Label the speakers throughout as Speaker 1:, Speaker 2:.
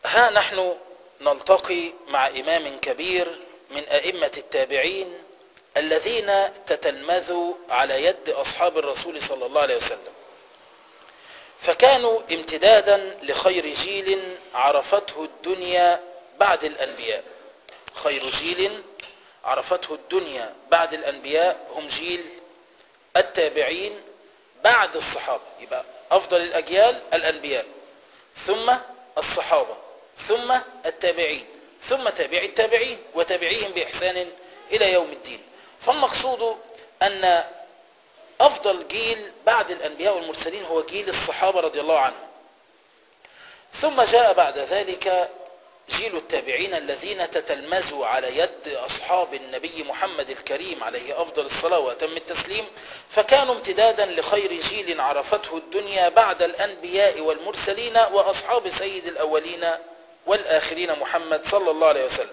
Speaker 1: ها نحن نلتقي مع إمام كبير من أئمة التابعين الذين تتلمذوا على يد أصحاب الرسول صلى الله عليه وسلم فكانوا امتدادا لخير جيل عرفته الدنيا بعد الأنبياء خير جيل عرفته الدنيا بعد الأنبياء هم جيل التابعين بعد الصحابة يبقى أفضل الأجيال الأنبياء ثم الصحابة ثم التابعين ثم تابعي التابعين وتابعيهم بإحسان إلى يوم الدين فالمقصود أن أفضل جيل بعد الأنبياء والمرسلين هو جيل الصحابة رضي الله عنهم ثم جاء بعد ذلك جيل التابعين الذين تتلمذوا على يد أصحاب النبي محمد الكريم عليه أفضل الصلاة وأتم التسليم فكانوا امتدادا لخير جيل عرفته الدنيا بعد الأنبياء والمرسلين وأصحاب سيد الأولين والآخرين محمد صلى الله عليه وسلم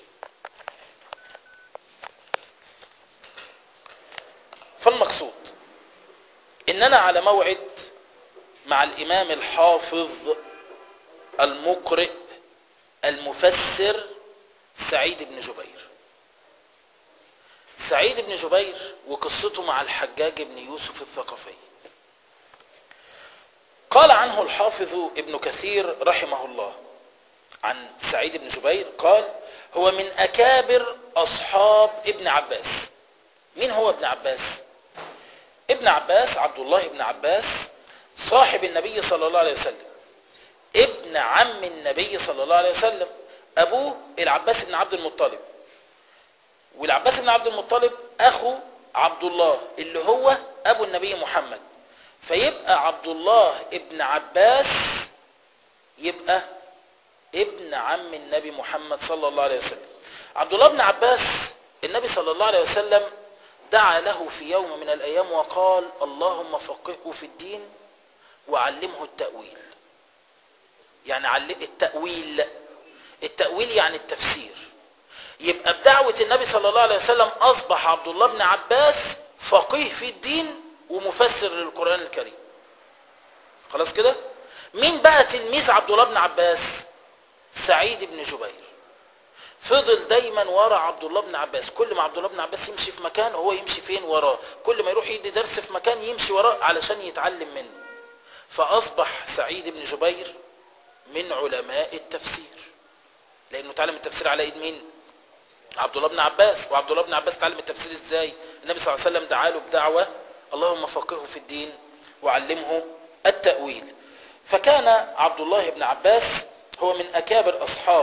Speaker 1: فالمقصود إننا على موعد مع الإمام الحافظ المقرئ المفسر سعيد بن جبير سعيد بن جبير وقصته مع الحجاج بن يوسف الثقفي قال عنه الحافظ ابن كثير رحمه الله عن سعيد بن جبير قال هو من أكابر أصحاب ابن عباس مين هو ابن عباس ابن عباس عبد الله بن عباس صاحب النبي صلى الله عليه وسلم ابن عم النبي صلى الله عليه وسلم أبوه العباس بن عبد المطلب والعباس بن عبد المطلب أخو عبد الله اللي هو أبو النبي محمد فيبقى عبد الله ابن عباس يبقى ابن عم النبي محمد صلى الله عليه وسلم عبد الله بن عباس النبي صلى الله عليه وسلم دعا له في يوم من الأيام وقال اللهم فقهه في الدين وعلمه التأويل يعني علم التأويل التأويل يعني التفسير يبقى بدعوة النبي صلى الله عليه وسلم أصبح عبد الله بن عباس فقيه في الدين ومفسر للقرآن الكريم خلاص كده مين بقى تلميذ عبد الله بن عباس سعيد بن جبير فضل دايما ورا عبد الله بن عباس كل ما عبد الله بن عباس يمشي في مكان هو يمشي فين وراه كل ما يروح يدي درس في مكان يمشي وراه علشان يتعلم منه فأصبح سعيد بن جبير من علماء التفسير لأنه تعلم التفسير على ايد مين عبد الله بن عباس وعبد الله بن عباس تعلم التفسير ازاي النبي صلى الله عليه وسلم دعا له بدعوة اللهم فقهه في الدين وعلمه التأويل فكان عبد الله بن عباس هو من أكابر أصحاب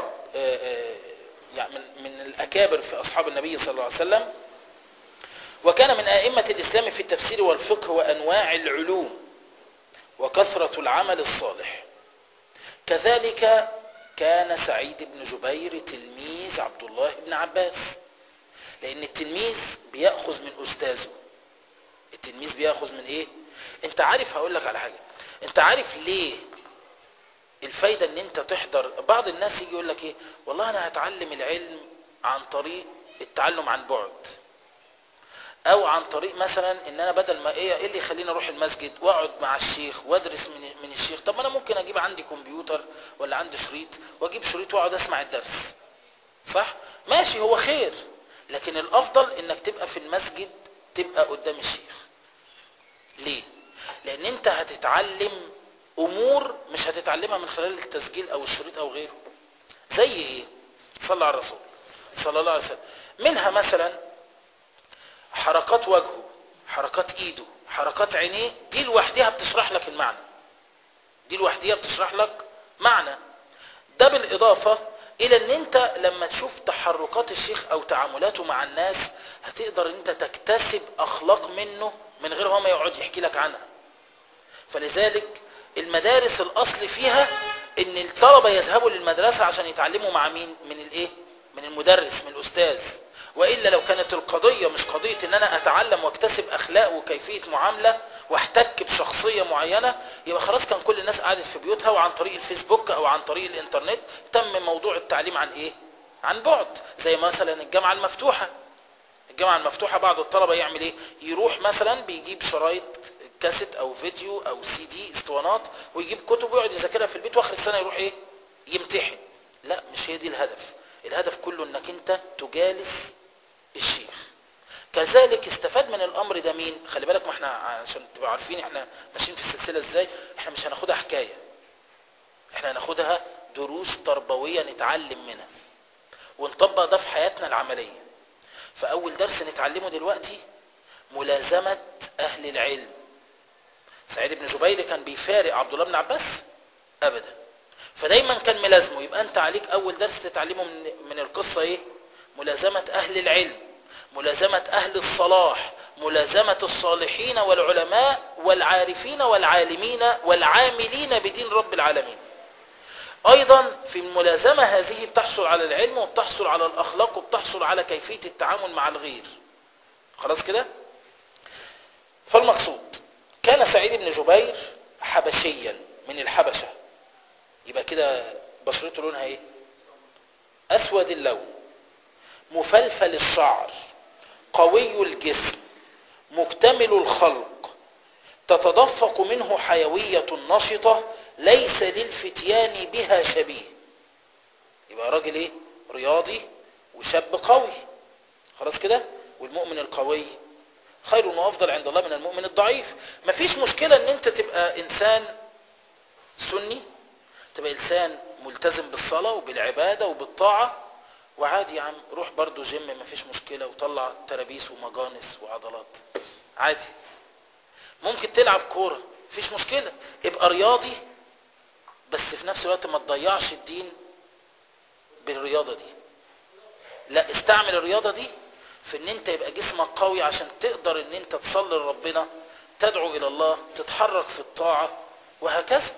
Speaker 1: يعني من, من الأكابر في أصحاب النبي صلى الله عليه وسلم وكان من أئمة الإسلام في التفسير والفقه وأنواع العلوم وكثرة العمل الصالح كذلك كان سعيد بن جبير تلميذ عبد الله بن عباس لأن التلميذ بيأخذ من أستاذه التلميذ بيأخذ من إيه أنت عارف هقول لك على حاجة أنت عارف ليه الفايدة ان انت تحضر بعض الناس يجي يقول لك ايه والله انا هتعلم العلم عن طريق التعلم عن بعد او عن طريق مثلا ان انا بدل ما ايه ايه اللي يخليني اروح المسجد واقعد مع الشيخ وادرس من من الشيخ طب ما انا ممكن اجيب عندي كمبيوتر ولا عندي شريط واجيب شريط واقعد اسمع الدرس صح ماشي هو خير لكن الافضل انك تبقى في المسجد تبقى قدام الشيخ ليه لان انت هتتعلم امور مش هتتعلمها من خلال التسجيل او الشريط او غيره زي ايه صلى على الرسول صلى الله عليه وسلم منها مثلا حركات وجهه حركات ايده حركات عينيه دي لوحدها بتشرح لك المعنى دي لوحدها بتشرح لك معنى ده بالاضافة الى ان انت لما تشوف تحركات الشيخ او تعاملاته مع الناس هتقدر انت تكتسب اخلاق منه من غير هو ما يقعد يحكي لك عنها فلذلك المدارس الاصل فيها ان الطلبة يذهبوا للمدرسة عشان يتعلموا مع مين من الايه من المدرس من الاستاذ وإلا لو كانت القضية مش قضية ان انا اتعلم واكتسب اخلاق وكيفية معاملة واحتك بشخصية معينة يبقى خلاص كان كل الناس قعدت في بيوتها وعن طريق الفيسبوك او عن طريق الانترنت تم موضوع التعليم عن ايه عن بعد زي مثلا الجامعة المفتوحة الجامعة المفتوحة بعض الطلبة يعمل ايه يروح مثلا بيجيب شرايط كاسيت او فيديو او سي دي اسطوانات ويجيب كتب ويقعد يذاكرها في البيت واخر السنة يروح ايه يمتحن لا مش هي دي الهدف الهدف كله انك انت تجالس الشيخ كذلك استفاد من الامر ده مين خلي بالك ما احنا عشان تبقوا عارفين احنا ماشيين في السلسله ازاي احنا مش هناخدها حكايه احنا هناخدها دروس تربويه نتعلم منها ونطبق ده في حياتنا العمليه فاول درس نتعلمه دلوقتي ملازمه اهل العلم سعيد بن جبير كان بيفارق عبد الله بن عباس ابدا فدايما كان ملازمه يبقى انت عليك اول درس تتعلمه من, من القصه ايه ملازمه اهل العلم ملازمه اهل الصلاح ملازمه الصالحين والعلماء والعارفين والعالمين والعاملين بدين رب العالمين ايضا في الملازمه هذه بتحصل على العلم وبتحصل على الاخلاق وبتحصل على كيفيه التعامل مع الغير خلاص كده فالمقصود كان سعيد بن جبير حبشيا من الحبشه يبقى كده بشرته لونها ايه اسود اللون مفلفل الشعر قوي الجسم مكتمل الخلق تتدفق منه حيوية نشطة ليس للفتيان بها شبيه يبقى راجل ايه رياضي وشاب قوي خلاص كده والمؤمن القوي خير وافضل عند الله من المؤمن الضعيف مفيش مشكلة ان انت تبقى انسان سني تبقى انسان ملتزم بالصلاة وبالعبادة وبالطاعة وعادي يا عم روح برضو جيم مفيش مشكلة وطلع ترابيس ومجانس وعضلات عادي ممكن تلعب كورة مفيش مشكلة ابقى رياضي بس في نفس الوقت ما تضيعش الدين بالرياضة دي لا استعمل الرياضة دي في ان انت يبقى جسمك قوي عشان تقدر ان انت تصلي لربنا تدعو الى الله تتحرك في الطاعة وهكذا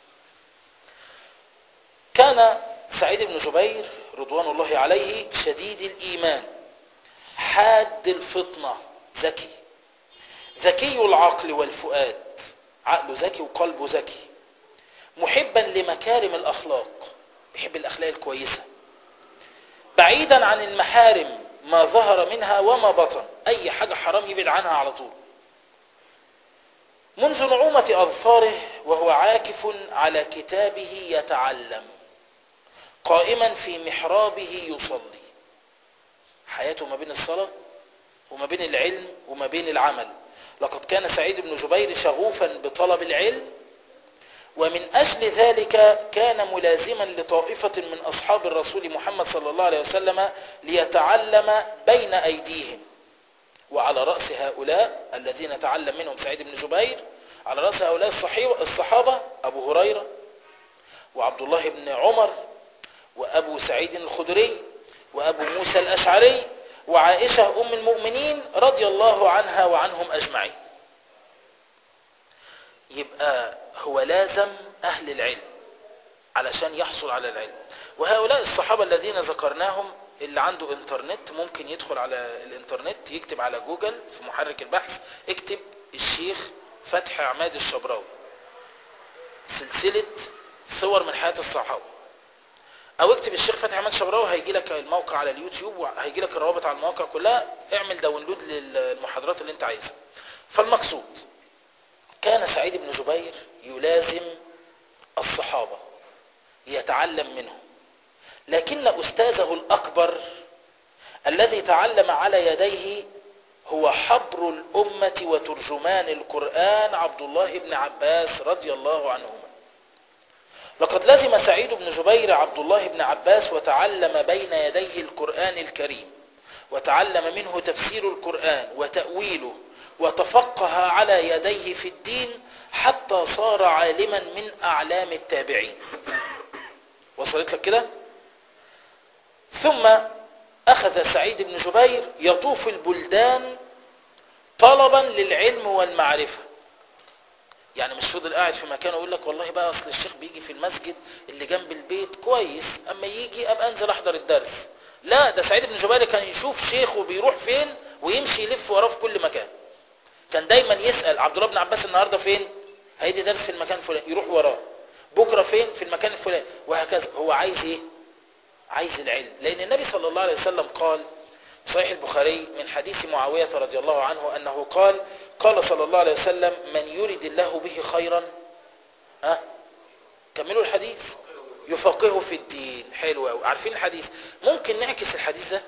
Speaker 1: كان سعيد بن جبير رضوان الله عليه شديد الإيمان حاد الفطنة ذكي ذكي العقل والفؤاد عقله ذكي وقلبه ذكي محبا لمكارم الأخلاق بيحب الأخلاق الكويسة بعيدا عن المحارم ما ظهر منها وما بطن أي حاجة حرام يبعد عنها على طول منذ نعومة أظفاره وهو عاكف على كتابه يتعلم قائما في محرابه يصلي حياته ما بين الصلاة وما بين العلم وما بين العمل لقد كان سعيد بن جبير شغوفا بطلب العلم ومن أجل ذلك كان ملازما لطائفة من أصحاب الرسول محمد صلى الله عليه وسلم ليتعلم بين أيديهم وعلى رأس هؤلاء الذين تعلم منهم سعيد بن جبير على رأس هؤلاء الصحابة أبو هريرة وعبد الله بن عمر وأبو سعيد الخدري وأبو موسى الأشعري وعائشة أم المؤمنين رضي الله عنها وعنهم أجمعين يبقى هو لازم أهل العلم علشان يحصل على العلم وهؤلاء الصحابة الذين ذكرناهم اللي عنده انترنت ممكن يدخل على الانترنت يكتب على جوجل في محرك البحث اكتب الشيخ فتح عماد الشبراوي سلسلة صور من حياة الصحابة او اكتب الشيخ فتحي عماد شبراوي هيجي لك الموقع على اليوتيوب وهيجي لك الروابط على المواقع كلها اعمل داونلود للمحاضرات اللي انت عايزها فالمقصود كان سعيد بن جبير يلازم الصحابة يتعلم منهم لكن أستاذه الأكبر الذي تعلم على يديه هو حبر الأمة وترجمان القرآن عبد الله بن عباس رضي الله عنهما لقد لزم سعيد بن جبير عبد الله بن عباس وتعلم بين يديه القرآن الكريم وتعلم منه تفسير القرآن وتأويله وتفقه على يديه في الدين حتى صار عالما من أعلام التابعين وصلت لك كده ثم أخذ سعيد بن جبير يطوف البلدان طلبا للعلم والمعرفة يعني مش فضل قاعد في مكانه يقول لك والله بقى اصل الشيخ بيجي في المسجد اللي جنب البيت كويس اما يجي ابقى انزل احضر الدرس لا ده سعيد بن جبير كان يشوف شيخه بيروح فين ويمشي يلف وراه في كل مكان كان دايما يسأل عبد الله بن عباس النهارده فين هيدي درس في المكان الفلاني يروح وراه بكره فين في المكان الفلاني وهكذا هو عايز ايه عايز العلم لان النبي صلى الله عليه وسلم قال صحيح البخاري من حديث معاوية رضي الله عنه أنه قال قال صلى الله عليه وسلم من يرد الله به خيرا ها كملوا الحديث يفقهه في الدين حلو قوي عارفين الحديث ممكن نعكس الحديث ده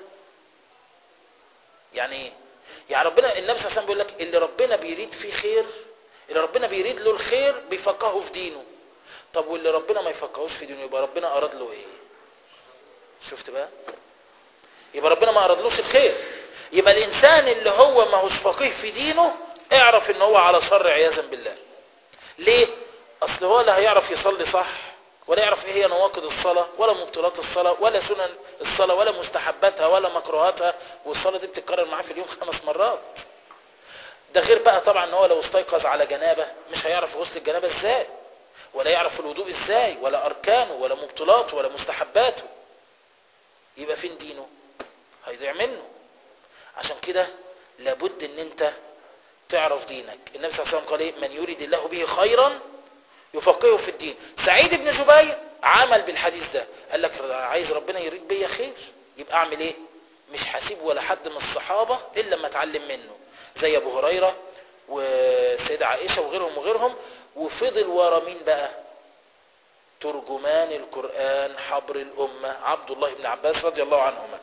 Speaker 1: يعني ايه يعني ربنا النبي صلى الله عليه وسلم بيقول لك اللي ربنا بيريد فيه خير اللي ربنا بيريد له الخير بيفقهه في دينه طب واللي ربنا ما يفقهوش في دينه يبقى ربنا اراد له ايه شفت بقى يبقى ربنا ما ارادلوش الخير يبقى الانسان اللي هو ما هوش فقيه في دينه اعرف ان هو على شر عياذا بالله ليه اصل هو لا هيعرف يصلي صح ولا يعرف ايه هي نواقض الصلاة ولا مبطلات الصلاة ولا سنن الصلاة ولا مستحباتها ولا مكروهاتها والصلاة دي بتتكرر معاه في اليوم خمس مرات ده غير بقى طبعا ان هو لو استيقظ على جنابه مش هيعرف غسل الجنابه ازاي ولا يعرف الوضوء ازاي ولا اركانه ولا مبطلاته ولا مستحباته يبقى فين دينه هيضيع منه عشان كده لابد ان انت تعرف دينك النبي صلى الله عليه وسلم قال ايه من يريد الله به خيرا يفقهه في الدين سعيد بن جبير عمل بالحديث ده قال لك عايز ربنا يريد بيا خير يبقى اعمل ايه مش هسيب ولا حد من الصحابة الا لما اتعلم منه زي ابو هريرة وسيدة عائشة وغيرهم وغيرهم وفضل ورا مين بقى ترجمان القرآن حبر الأمة عبد الله بن عباس رضي الله عنهما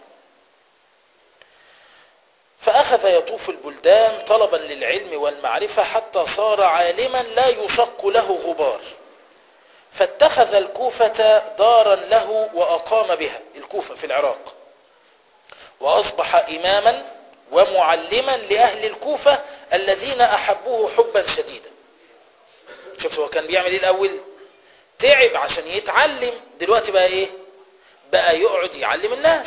Speaker 1: فأخذ يطوف البلدان طلبا للعلم والمعرفة حتى صار عالما لا يشق له غبار فاتخذ الكوفة دارا له وأقام بها الكوفة في العراق وأصبح إماما ومعلما لأهل الكوفة الذين أحبوه حبا شديدا شوف هو كان بيعمل ايه الأول تعب عشان يتعلم دلوقتي بقى ايه بقى يقعد يعلم الناس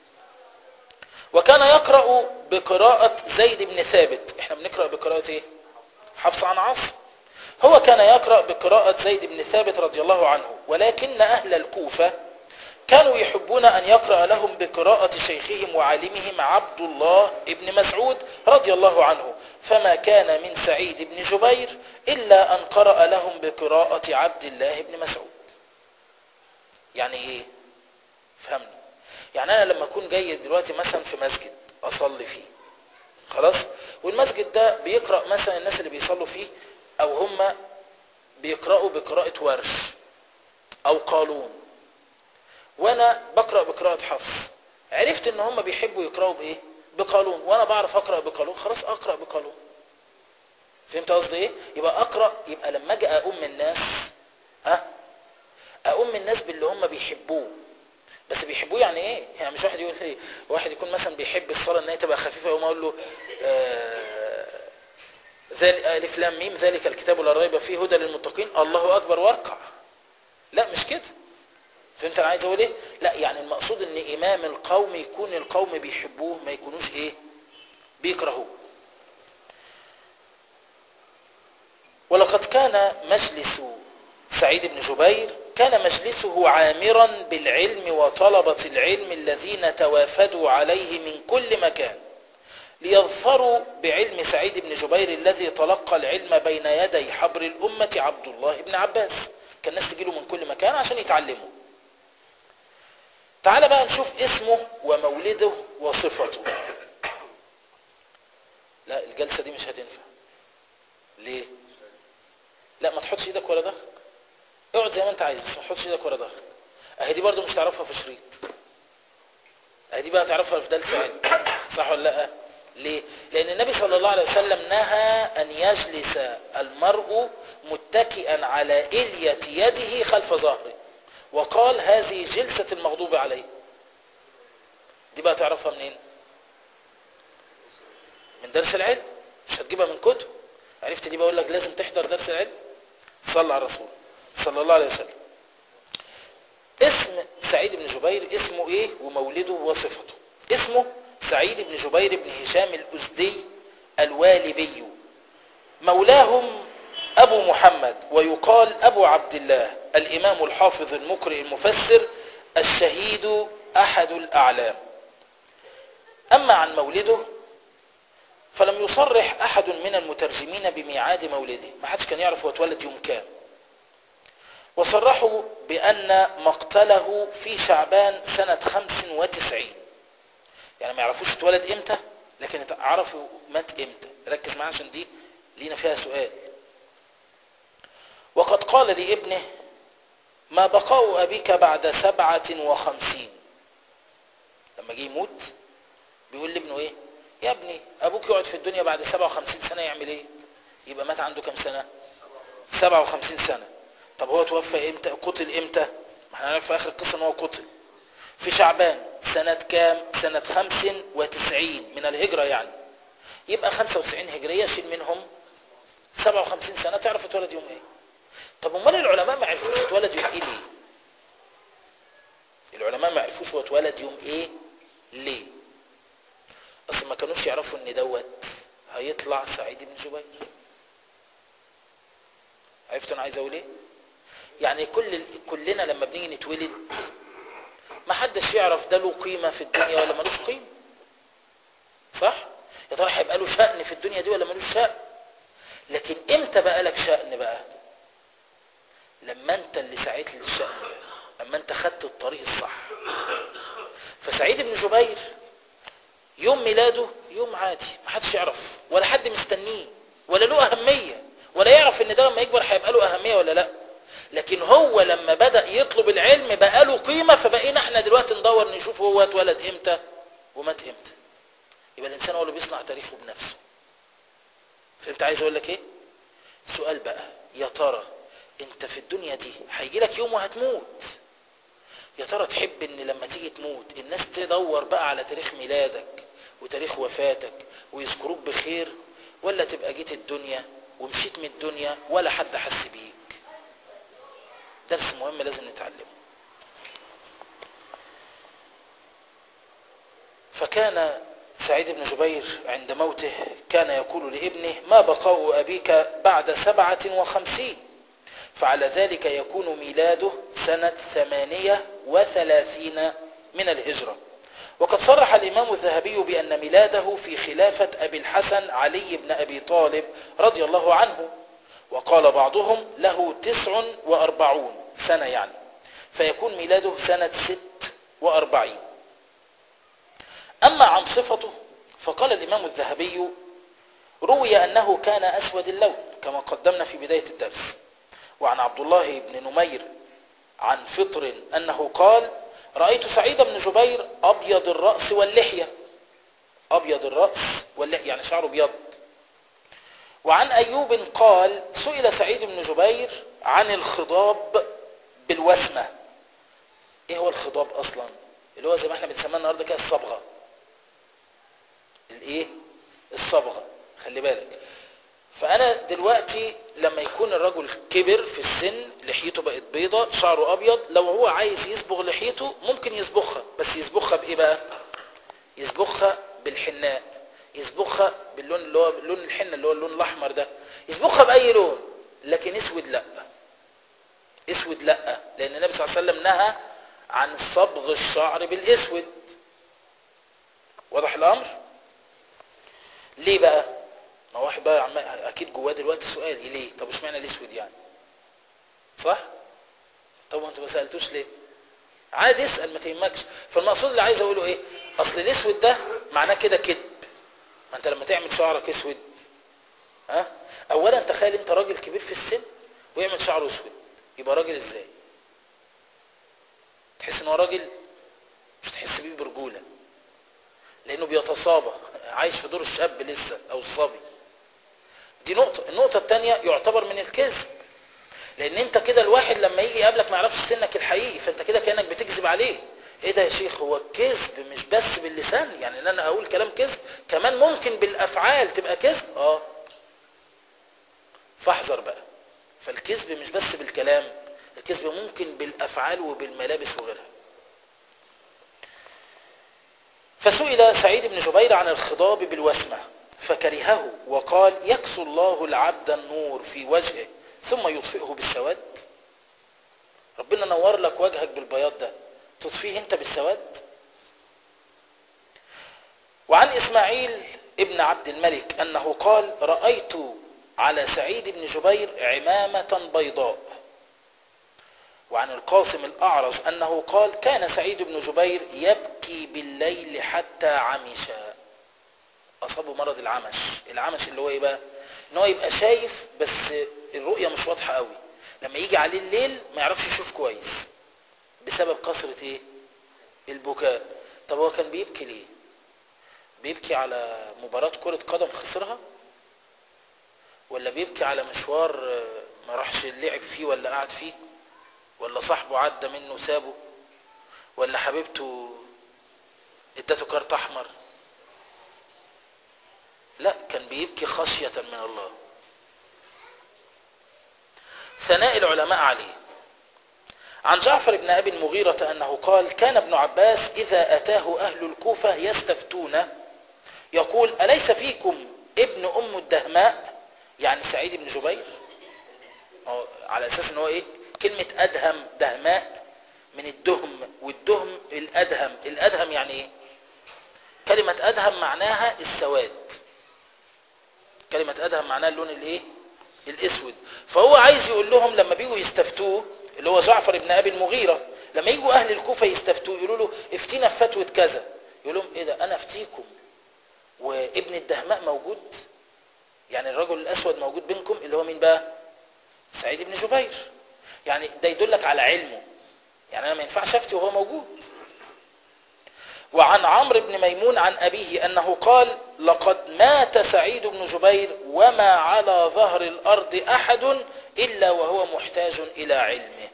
Speaker 1: وكان يقرأ بقراءة زيد بن ثابت احنا بنقرأ بقراءة ايه حفص عن عاصم هو كان يقرأ بقراءة زيد بن ثابت رضي الله عنه ولكن أهل الكوفة كانوا يحبون أن يقرأ لهم بقراءة شيخهم وعالمهم عبد الله بن مسعود رضي الله عنه فما كان من سعيد بن جبير إلا أن قرأ لهم بقراءة عبد الله بن مسعود يعني إيه فهمني يعني أنا لما أكون جاي دلوقتي مثلا في مسجد أصلي فيه خلاص والمسجد ده بيقرأ مثلا الناس اللي بيصلوا فيه أو هم بيقرأوا بقراءة ورش أو قالون وانا بقرأ بقراءة حفص عرفت ان هم بيحبوا يقرأوا بايه بقانون وانا بعرف اقرأ بقانون خلاص اقرأ بقانون فهمت قصدي ايه يبقى اقرأ يبقى لما اجي اقوم الناس ها اقوم الناس باللي هم بيحبوه بس بيحبوه يعني ايه يعني مش واحد يقول ايه واحد يكون مثلا بيحب الصلاة ان هي تبقى خفيفة يقوم اقول له آه ذلك الف لام ميم ذلك الكتاب لا ريب فيه هدى للمتقين الله اكبر واركع لا مش كده فهمت انا عايز اقول ايه لا يعني المقصود ان امام القوم يكون القوم بيحبوه ما يكونوش ايه بيكرهوه ولقد كان مجلس سعيد بن جبير كان مجلسه عامرا بالعلم وطلبة العلم الذين توافدوا عليه من كل مكان ليظفروا بعلم سعيد بن جبير الذي تلقى العلم بين يدي حبر الأمة عبد الله بن عباس كان الناس تجيله من كل مكان عشان يتعلموا تعال بقى نشوف اسمه ومولده وصفته لا الجلسة دي مش هتنفع ليه لا ما تحطش ايدك ورا ظهرك اقعد زي ما انت عايز بس ما تحطش ايدك ورا ظهرك اهي دي برضو مش تعرفها في شريط اهي دي بقى تعرفها في درس علم صح ولا لا ليه لان النبي صلى الله عليه وسلم نهى ان يجلس المرء متكئا على الية يده خلف ظهره وقال هذه جلسة المغضوب عليه دي بقى تعرفها منين من درس العلم مش هتجيبها من كتب عرفت دي بقول لك لازم تحضر درس العلم صلى على الرسول صلى الله عليه وسلم اسم سعيد بن جبير اسمه ايه ومولده وصفته اسمه سعيد بن جبير بن هشام الأزدي الوالبي مولاهم أبو محمد ويقال أبو عبد الله الإمام الحافظ المقرئ المفسر الشهيد أحد الأعلام أما عن مولده فلم يصرح أحد من المترجمين بميعاد مولده ما حدش كان يعرف هو اتولد يوم كام وصرحوا بأن مقتله في شعبان سنة 95 يعني ما يعرفوش اتولد امتى لكن عرفوا مات امتى ركز معايا عشان دي لينا فيها سؤال وقد قال لابنه ما بقاء أبيك بعد سبعة وخمسين لما جه يموت بيقول لابنه ايه يا ابني ابوك يقعد في الدنيا بعد 57 سنة يعمل ايه يبقى مات عنده كم سنة 57 سنة طب هو توفى امتى قتل امتى ما احنا نعرف في اخر القصة ان هو قتل في شعبان سنة كام سنة 95 من الهجرة يعني يبقى 95 هجرية شيل منهم 57 سنة تعرف اتولد يوم ايه طب امال العلماء ما عرفوش اتولد يوم ايه ليه العلماء ما عرفوش هو اتولد يوم ايه ليه اصل ما كانوش يعرفوا ان دوت هيطلع سعيد بن جبير عرفتوا انا عايز اقول ايه يعني كل كلنا لما بنيجي نتولد ما حدش يعرف ده له قيمة في الدنيا ولا ملوش قيمة صح يا ترى هيبقى له شأن في الدنيا دي ولا ملوش شأن لكن امتى بقى لك شأن بقى لما انت اللي سعيت للشأن لما انت خدت الطريق الصح فسعيد بن جبير يوم ميلاده يوم عادي ما حدش يعرف ولا حد مستنيه ولا له أهمية ولا يعرف ان ده لما يكبر هيبقى له أهمية ولا لا لكن هو لما بدأ يطلب العلم بقى له قيمة فبقينا احنا دلوقتي ندور نشوف هو اتولد امتى ومات امتى يبقى الانسان هو اللي بيصنع تاريخه بنفسه فهمت عايز اقول لك ايه سؤال بقى يا ترى انت في الدنيا دي هيجي لك يوم وهتموت يا ترى تحب ان لما تيجي تموت الناس تدور بقى على تاريخ ميلادك وتاريخ وفاتك ويذكروك بخير ولا تبقى جيت الدنيا ومشيت من الدنيا ولا حد حس بيك درس مهم لازم نتعلمه فكان سعيد بن جبير عند موته كان يقول لابنه ما بقاء أبيك بعد سبعة وخمسين فعلى ذلك يكون ميلاده سنة ثمانية وثلاثين من الهجرة وقد صرح الإمام الذهبي بأن ميلاده في خلافة أبي الحسن علي بن أبي طالب رضي الله عنه وقال بعضهم له تسع وأربعون سنة يعني فيكون ميلاده سنة ست وأربعين أما عن صفته فقال الإمام الذهبي روي أنه كان أسود اللون كما قدمنا في بداية الدرس وعن عبد الله بن نمير عن فطر أنه قال رأيت سعيد بن جبير أبيض الرأس واللحية أبيض الرأس واللحية يعني شعره بيض وعن أيوب قال سئل سعيد بن جبير عن الخضاب بالوسمة ايه هو الخضاب اصلا اللي هو زي ما احنا بنسميه النهارده كده الصبغه الايه الصبغه خلي بالك فانا دلوقتي لما يكون الرجل كبر في السن لحيته بقت بيضة شعره ابيض لو هو عايز يصبغ لحيته ممكن يصبغها بس يصبغها بايه بقى يصبغها بالحناء يصبغها باللون اللي هو لون الحنه اللي هو اللون الاحمر ده يصبغها باي لون لكن اسود لا اسود لا لان النبي صلى الله عليه وسلم نهى عن صبغ الشعر بالاسود واضح الامر ليه بقى ما واحد بقى عم اكيد جواه دلوقتي سؤال ليه طب اشمعنى الاسود يعني صح طب انت ما سالتوش ليه عادي اسال ما تهمكش فالمقصود اللي عايز اقوله ايه اصل الاسود ده معناه كده كذب ما انت لما تعمل شعرك اسود ها اولا تخيل انت راجل كبير في السن ويعمل شعره اسود يبقى راجل ازاي تحس ان هو راجل مش تحس بيه برجوله لانه بيتصابى عايش في دور الشاب لسه او الصبي دي نقطة النقطة الثانية يعتبر من الكذب لان انت كده الواحد لما يجي يقابلك ما يعرفش سنك الحقيقي فانت كده كأنك بتكذب عليه ايه ده يا شيخ هو الكذب مش بس باللسان يعني ان انا اقول كلام كذب كمان ممكن بالافعال تبقى كذب اه فاحذر بقى فالكذب مش بس بالكلام الكذب ممكن بالافعال وبالملابس وغيرها فسئل سعيد بن جبير عن الخضاب بالوسمة فكرهه وقال يكسو الله العبد النور في وجهه ثم يطفئه بالسواد ربنا نور لك وجهك بالبياض ده تطفيه انت بالسواد وعن اسماعيل ابن عبد الملك انه قال رأيت على سعيد بن جبير عمامة بيضاء وعن القاسم الأعرج أنه قال كان سعيد بن جبير يبكي بالليل حتى عمش أصابه مرض العمش العمش اللي هو إيه بقى إن هو يبقى شايف بس الرؤية مش واضحة قوي لما يجي عليه الليل ما يعرفش يشوف كويس بسبب كثرة ايه البكاء طب هو كان بيبكي ليه بيبكي على مباراة كرة قدم خسرها ولا بيبكي على مشوار آه، ما راحش لعب فيه ولا قعد فيه ولا صاحبه عدى منه وسابه ولا حبيبته ادته كارت احمر لا كان بيبكي خشية من الله ثناء العلماء عليه عن جعفر بن أبي المغيرة أنه قال كان ابن عباس إذا أتاه أهل الكوفة يستفتون يقول أليس فيكم ابن أم الدهماء يعني سعيد بن جبير هو على أساس أنه إيه كلمة أدهم دهماء من الدهم والدهم الأدهم الأدهم يعني إيه كلمة أدهم معناها السواد كلمة أدهم معناها اللون الإيه الاسود فهو عايز يقول لهم لما بيجوا يستفتوه اللي هو جعفر بن ابي المغيرة لما يجوا اهل الكوفة يستفتوه يقولوا له افتينا في فتوى كذا يقول لهم ايه ده انا افتيكم وابن الدهماء موجود يعني الرجل الاسود موجود بينكم اللي هو مين بقى سعيد بن جبير يعني ده يدلك على علمه يعني انا ما ينفعش افتي وهو موجود وعن عمرو بن ميمون عن أبيه أنه قال لقد مات سعيد بن جبير وما على ظهر الأرض أحد إلا وهو محتاج إلى علمه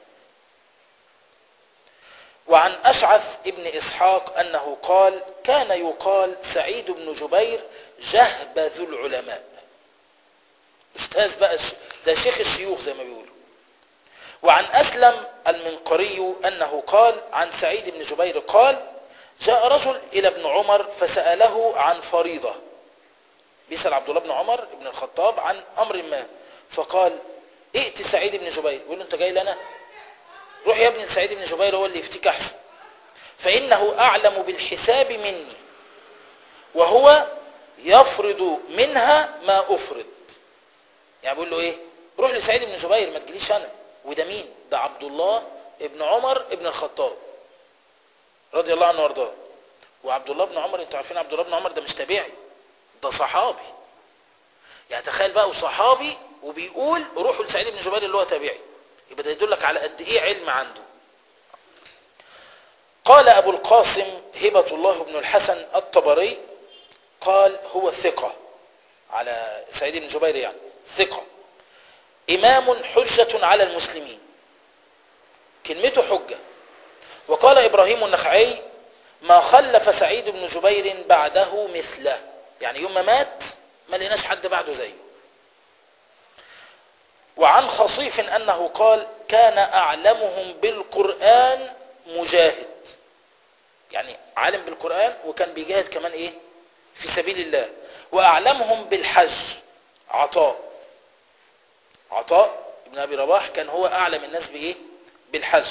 Speaker 1: وعن أشعث ابن إسحاق أنه قال كان يقال سعيد بن جبير جهبذ العلماء أستاذ بقى الش- ده شيخ الشيوخ زي ما بيقولوا وعن أسلم المنقري أنه قال عن سعيد بن جبير قال جاء رجل إلى ابن عمر فسأله عن فريضة بيسأل عبد الله بن عمر بن الخطاب عن أمر ما فقال ائت سعيد بن جبير يقول له أنت جاي لنا روح يا ابن سعيد بن جبير هو اللي يفتيك أحسن فإنه أعلم بالحساب مني وهو يفرض منها ما أفرض يعني بيقول له إيه روح لسعيد بن جبير ما تجيليش أنا وده مين ده عبد الله ابن عمر ابن الخطاب رضي الله عنه وارضاه وعبد الله بن عمر انتوا عارفين عبد الله بن عمر ده مش تابعي ده صحابي يعني تخيل بقى وصحابي وبيقول روحوا لسعيد بن جبير اللي هو تابعي يبقى ده يدلك على قد ايه علم عنده قال ابو القاسم هبة الله بن الحسن الطبري قال هو ثقة على سعيد بن جبير يعني ثقة امام حجة على المسلمين كلمته حجة وقال إبراهيم النخعي ما خلف سعيد بن جبير بعده مثله يعني يوم ما مات ما لقيناش حد بعده زيه وعن خصيف أنه قال كان أعلمهم بالقرآن مجاهد يعني عالم بالقرآن وكان بيجاهد كمان إيه في سبيل الله وأعلمهم بالحج عطاء عطاء ابن أبي رباح كان هو أعلم الناس بإيه بالحج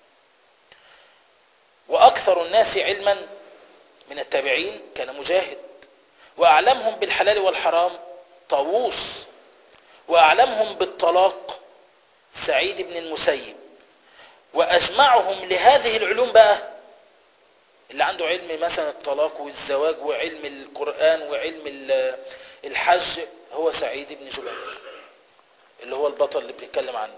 Speaker 1: وأكثر الناس علما من التابعين كان مجاهد وأعلمهم بالحلال والحرام طاووس وأعلمهم بالطلاق سعيد بن المسيب وأجمعهم لهذه العلوم بقى اللي عنده علم مثلا الطلاق والزواج وعلم القرآن وعلم ال- الحج هو سعيد بن جبير اللي هو البطل اللي بنتكلم عنه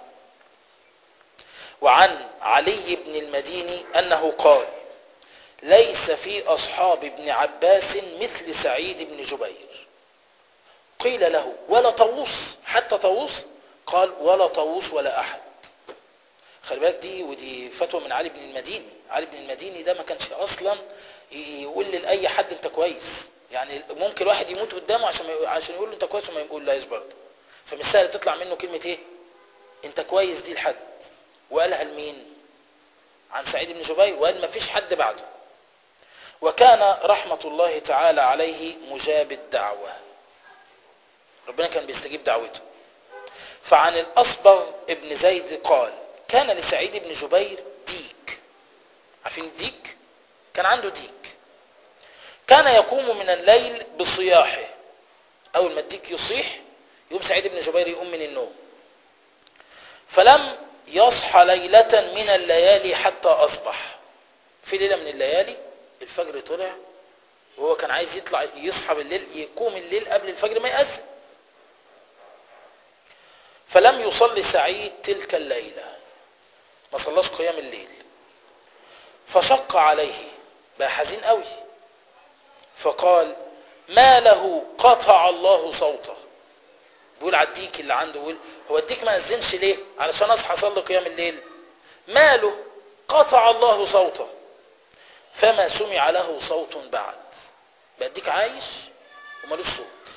Speaker 1: وعن علي بن المديني أنه قال ليس في أصحاب ابن عباس مثل سعيد بن جبير قيل له ولا طاووس حتى طاووس قال ولا طاووس ولا أحد خلي بالك دي ودي فتوى من علي بن المديني علي بن المديني ده ما كانش أصلا يقول لأي حد أنت كويس يعني ممكن واحد يموت قدامه عشان ما- عشان يقول له أنت كويس وما يقول لا برضه فمش سهل تطلع منه كلمة إيه أنت كويس دي لحد وقالها لمين عن سعيد بن جبير وقال ما فيش حد بعده وكان رحمة الله تعالى عليه مجاب الدعوة ربنا كان بيستجيب دعوته فعن الأصبغ ابن زيد قال كان لسعيد بن جبير ديك عارفين الديك كان عنده ديك كان يقوم من الليل بصياحه أول ما الديك يصيح يقوم سعيد بن جبير يقوم من النوم فلم يصحى ليلة من الليالي حتى أصبح في ليلة من الليالي الفجر طلع وهو كان عايز يطلع يصحى بالليل يقوم الليل قبل الفجر ما يأذن فلم يصلي سعيد تلك الليلة ما صلاش قيام الليل فشق عليه بقى حزين قوي فقال ما له قطع الله صوته بيقول على الديك اللي عنده بيقول هو الديك ما نزلش ليه علشان اصحى اصلي قيام الليل ماله قطع الله صوته فما سمع له صوت بعد بقى الديك عايش ومالوش صوت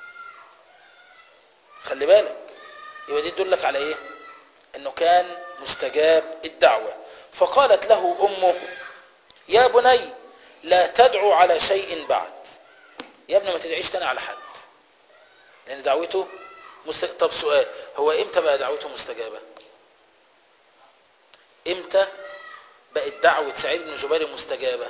Speaker 1: خلي بالك يبقى دي تدلك على ايه انه كان مستجاب الدعوة فقالت له امه يا بني لا تدعو على شيء بعد يا ابني ما تدعيش تاني على حد لان دعوته مست... طب سؤال هو امتى بقى دعوته مستجابة امتى بقت دعوة سعيد بن جبير مستجابة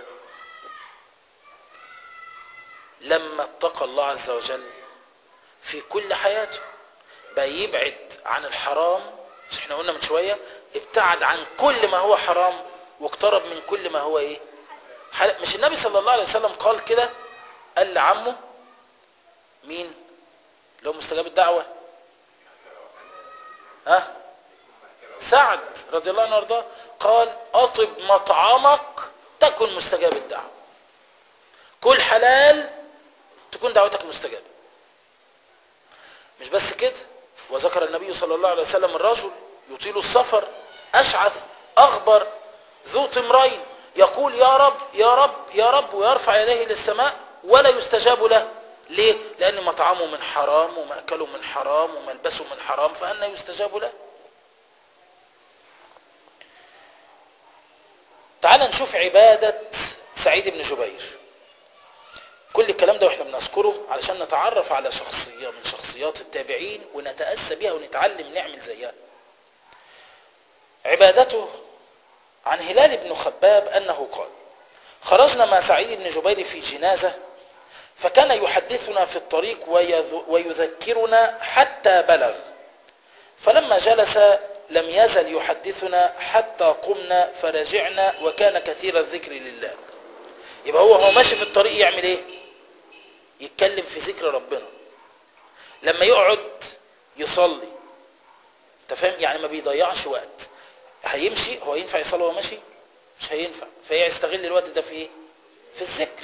Speaker 1: لما اتقى الله عز وجل في كل حياته بقى يبعد عن الحرام مش احنا قلنا من شوية ابتعد عن كل ما هو حرام واقترب من كل ما هو ايه حل... مش النبي صلى الله عليه وسلم قال كده قال لعمه مين لو مستجاب الدعوة ها سعد رضي الله عنه وارضاه قال اطب مطعمك تكن مستجاب الدعوة كل حلال تكون دعوتك مستجابة مش بس كده وذكر النبي صلى الله عليه وسلم الرجل يطيل السفر أشعث أغبر ذو طمرين يقول يا رب يا رب يا رب ويرفع يديه للسماء ولا يستجاب له ليه؟ لأن مطعمه من حرام ومأكله من حرام وملبسه من حرام فأنا يستجاب له تعال نشوف عبادة سعيد بن جبير كل الكلام ده واحنا بنذكره علشان نتعرف على شخصية من شخصيات التابعين ونتأسى بها ونتعلم نعمل زيها عبادته عن هلال بن خباب أنه قال خرجنا مع سعيد بن جبير في جنازة فكان يحدثنا في الطريق ويذكرنا حتى بلغ فلما جلس لم يزل يحدثنا حتى قمنا فرجعنا وكان كثير الذكر لله يبقى هو هو ماشي في الطريق يعمل ايه يتكلم في ذكر ربنا لما يقعد يصلي انت فاهم يعني ما بيضيعش وقت هيمشي هو ينفع يصلي وهو ماشي مش هينفع فيستغل الوقت ده في ايه في الذكر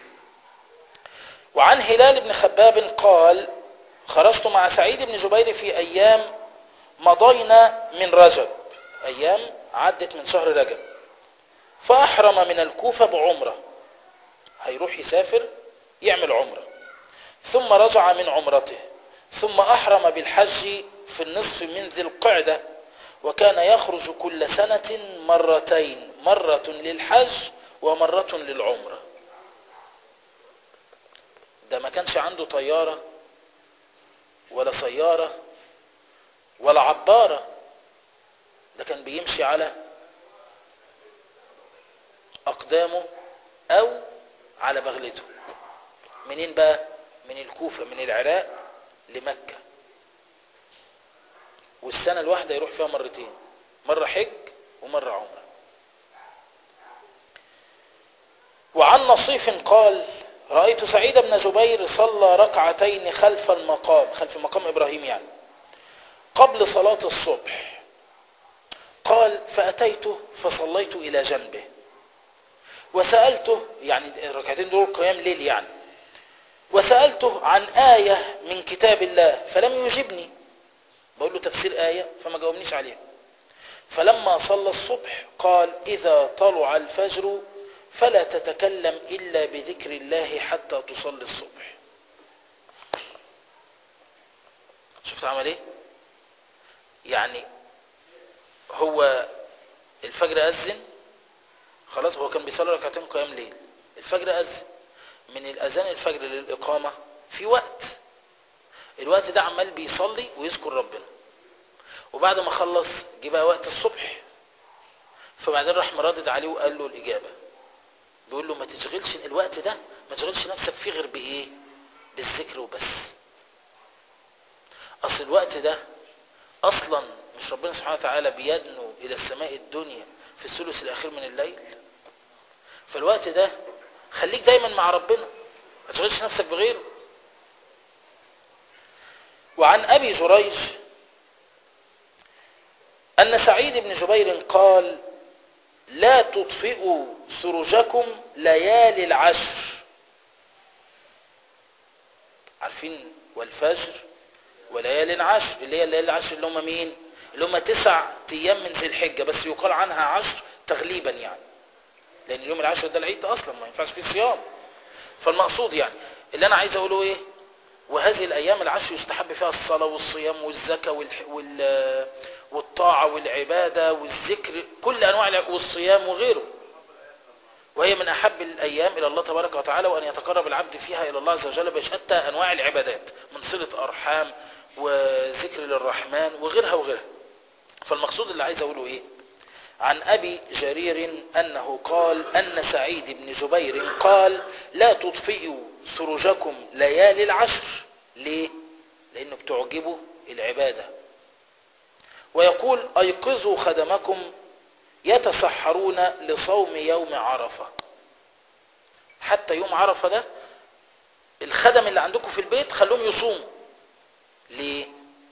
Speaker 1: وعن هلال بن خباب قال خرجت مع سعيد بن جبير في ايام مضينا من رجب ايام عدت من شهر رجب فاحرم من الكوفة بعمره هيروح يسافر يعمل عمره ثم رجع من عمرته ثم أحرم بالحج في النصف من ذي القعدة وكان يخرج كل سنة مرتين مرة للحج ومرة للعمرة ده ما كانش عنده طيارة ولا سيارة ولا عبارة ده كان بيمشي على أقدامه أو على بغلته منين بقى من الكوفة من العراق لمكة والسنة الواحدة يروح فيها مرتين مرة حج ومرة عمرة وعن نصيف قال رأيت سعيد بن جبير صلى ركعتين خلف المقام خلف مقام إبراهيم يعني قبل صلاة الصبح قال فأتيته فصليت إلى جنبه وسألته يعني الركعتين دول قيام ليل يعني وسألته عن آية من كتاب الله فلم يجبني بقول له تفسير آية فما جاوبنيش عليها فلما صلى الصبح قال إذا طلع الفجر فلا تتكلم إلا بذكر الله حتى تصلي الصبح شفت عمل ايه يعني هو الفجر أذن خلاص هو كان بيصلي ركعتين قيام ليل الفجر أذن من الأذان الفجر للإقامة في وقت الوقت ده عمال بيصلي ويذكر ربنا وبعد ما خلص جه بقى وقت الصبح فبعدين راح مردد عليه وقال له الإجابة بيقول له ما تشغلش الوقت ده ما تشغلش نفسك فيه غير بإيه بالذكر وبس أصل الوقت ده أصلا مش ربنا سبحانه وتعالى بيدنو إلى السماء الدنيا في الثلث الأخير من الليل فالوقت ده خليك دايما مع ربنا ما تشغلش نفسك بغيره وعن أبي جريج أن سعيد بن جبير قال لا تطفئوا سرجكم ليالي العشر عارفين والفجر وليالي العشر اللي هي الليالي العشر اللي هم مين اللي هم تسع ايام من ذي الحجة بس يقال عنها عشر تغليبا يعني لان اليوم العاشر ده العيد اصلا ما ينفعش فيه صيام فالمقصود يعني اللي انا عايز اقوله ايه وهذه الايام العشر يستحب فيها الصلاة والصيام والزكاة والح... وال... والطاعة والعبادة والذكر كل انواع الع- والصيام وغيره وهي من احب الايام الى الله تبارك وتعالى وان يتقرب العبد فيها الى الله عز وجل بشتى انواع العبادات من صلة ارحام وذكر للرحمن وغيرها وغيرها فالمقصود اللي عايز اقوله ايه عن ابي جرير انه قال ان سعيد بن جبير قال لا تطفئوا سرجكم ليالي العشر ليه لانه بتعجبه العبادة ويقول ايقظوا خدمكم يتسحرون لصوم يوم عرفة حتى يوم عرفة ده الخدم اللي عندكم في البيت خلوهم يصوموا ليه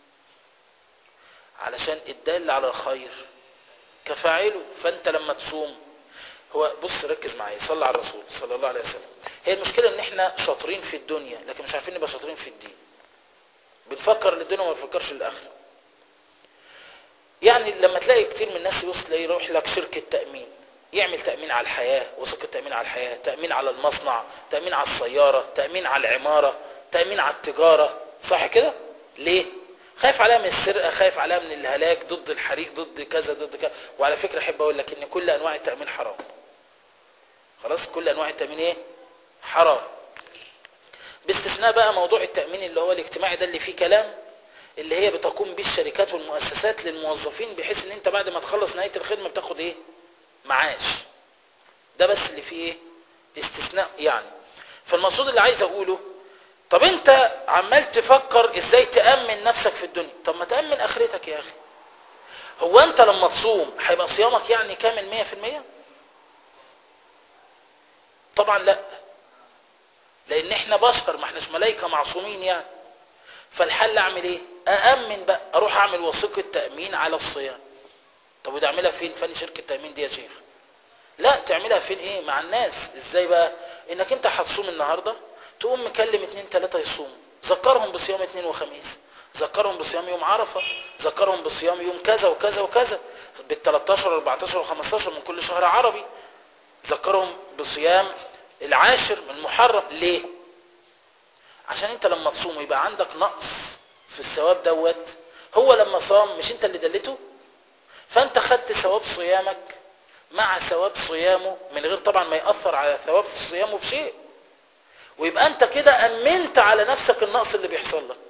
Speaker 1: علشان الدال على الخير كفاعله فانت لما تصوم هو بص ركز معايا صلى على الرسول صلى الله عليه وسلم هي المشكلة ان احنا شاطرين في الدنيا لكن مش عارفين نبقى شاطرين في الدين بنفكر للدنيا وما بنفكرش للاخره يعني لما تلاقي كتير من الناس يبص تلاقيه يروح لك شركة تأمين يعمل تأمين على الحياة وثيقة تأمين على الحياة تأمين على المصنع تأمين على السيارة تأمين على العمارة تأمين على التجارة صح كده ليه خايف عليها من السرقة خايف عليها من الهلاك ضد الحريق ضد كذا ضد كذا وعلى فكرة احب اقول لك ان كل انواع التأمين حرام خلاص كل انواع التأمين ايه حرام باستثناء بقى موضوع التأمين اللي هو الاجتماعي ده اللي فيه كلام اللي هي بتقوم به الشركات والمؤسسات للموظفين بحيث ان انت بعد ما تخلص نهاية الخدمة بتاخد ايه معاش ده بس اللي فيه ايه استثناء يعني فالمقصود اللي عايز اقوله طب انت عمال تفكر ازاي تأمن نفسك في الدنيا طب ما تأمن اخرتك يا اخي هو انت لما تصوم هيبقى صيامك يعني كامل مية في المية طبعا لا لان احنا بشر ما احناش ملايكة معصومين يعني فالحل اعمل ايه اامن بقى اروح اعمل وثيقه تامين على الصيام طب وده اعملها فين فين شركه التامين دي يا شيخ لا تعملها فين ايه مع الناس ازاي بقى انك انت هتصوم النهارده تقوم مكلم اتنين تلاته يصوموا ذكرهم بصيام اتنين وخميس ذكرهم بصيام يوم عرفه ذكرهم بصيام يوم كذا وكذا وكذا بال 13 14 و15 من كل شهر عربي ذكرهم بصيام العاشر من محرم ليه عشان انت لما تصوم يبقى عندك نقص في الثواب دوت هو لما صام مش انت اللي دلته فانت خدت ثواب صيامك مع ثواب صيامه من غير طبعا ما يأثر على ثواب صيامه بشيء ويبقى انت كده امنت على نفسك النقص اللي بيحصل لك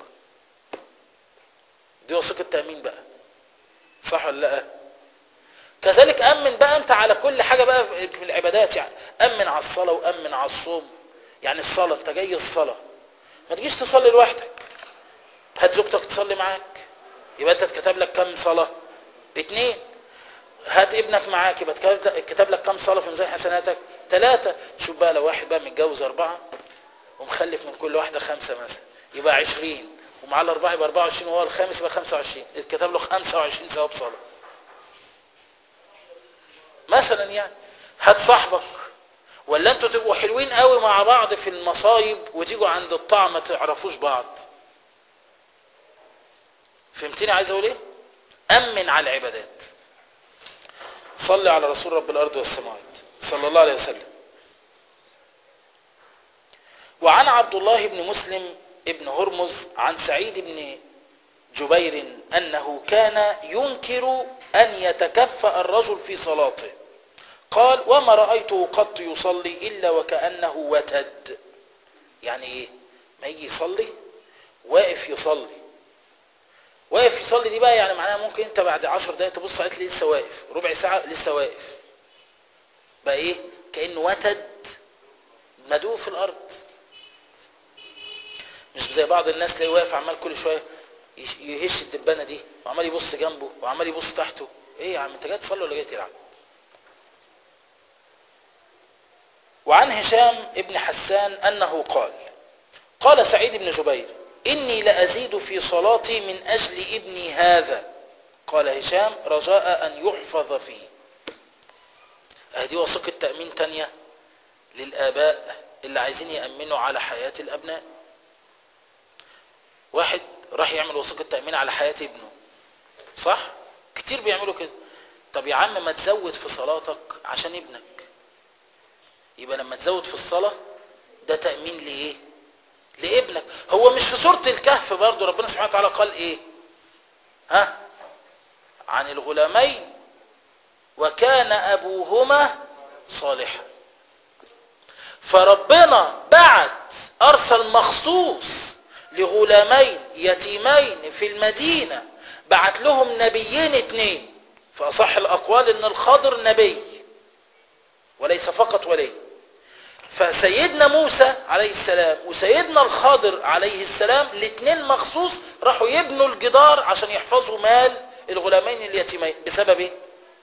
Speaker 1: دي وثيقة تأمين بقى صح ولا لا كذلك امن بقى انت على كل حاجة بقى في العبادات يعني امن على الصلاة وامن على الصوم يعني الصلاة انت جاي الصلاة ما تجيش تصلي لوحدك هات زوجتك تصلي معاك يبقى انت اتكتب لك كم صلاة اتنين هات ابنك معاك يبقى اتكتب لك كم صلاة في ميزان حسناتك ثلاثة شوف بقى لو واحد بقى متجوز أربعة ومخلف من كل واحدة خمسة مثلا يبقى عشرين ومعاه الأربعة يبقى أربعة وعشرين وهو الخامس يبقى خمسة وعشرين اتكتب له خمسة وعشرين ثواب صلاة مثلا يعني هات صاحبك ولا انتوا تبقوا حلوين قوي مع بعض في المصايب وتيجوا عند الطعم ما تعرفوش بعض فهمتني عايز اقول ايه امن على العبادات صلي على رسول رب الارض والسماوات صلى الله عليه وسلم وعن عبد الله بن مسلم ابن هرمز عن سعيد بن جبير انه كان ينكر ان يتكفأ الرجل في صلاته قال وما رأيته قط يصلي إلا وكأنه وتد يعني إيه ما يجي يصلي واقف يصلي واقف يصلي دي بقى يعني معناها ممكن انت بعد عشر دقايق تبص عليك لسه واقف ربع ساعة لسه واقف بقى ايه كأنه وتد مدوه في الأرض مش زي بعض الناس تلاقيه واقف عمال كل شوية يهش الدبانة دي وعمال يبص جنبه وعمال يبص تحته ايه يا عم انت جاي تصلي ولا جاي تلعب وعن هشام ابن حسان أنه قال قال سعيد بن جبير إني لأزيد في صلاتي من أجل ابني هذا قال هشام رجاء أن يحفظ فيه هذه وثيقة تأمين تانية للآباء اللي عايزين يأمنوا على حياة الأبناء واحد راح يعمل وثيقة تأمين على حياة ابنه صح؟ كتير بيعملوا كده طب يا عم ما تزود في صلاتك عشان ابنك يبقى لما تزود في الصلاة ده تأمين لإيه؟ لابنك هو مش في سورة الكهف برضو ربنا سبحانه وتعالى قال إيه؟ ها؟ عن الغلامين وكان أبوهما صالحا فربنا بعت أرسل مخصوص لغلامين يتيمين في المدينة بعت لهم نبيين اتنين فأصح الأقوال أن الخضر نبي وليس فقط ولي فسيدنا موسى عليه السلام وسيدنا الخضر عليه السلام الاثنين مخصوص راحوا يبنوا الجدار عشان يحفظوا مال الغلامين اليتيمين بسبب ايه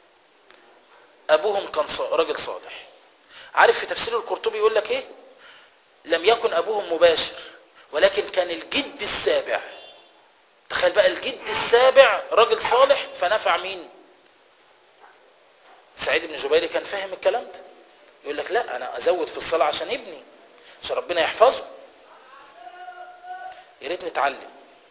Speaker 1: ابوهم كان راجل صالح عارف في تفسير القرطبي يقول لك ايه لم يكن ابوهم مباشر ولكن كان الجد السابع تخيل بقى الجد السابع راجل صالح فنفع مين سعيد بن جبير كان فاهم الكلام ده يقول لك لا انا ازود في الصلاة عشان ابني عشان ربنا يحفظه يا ريت نتعلم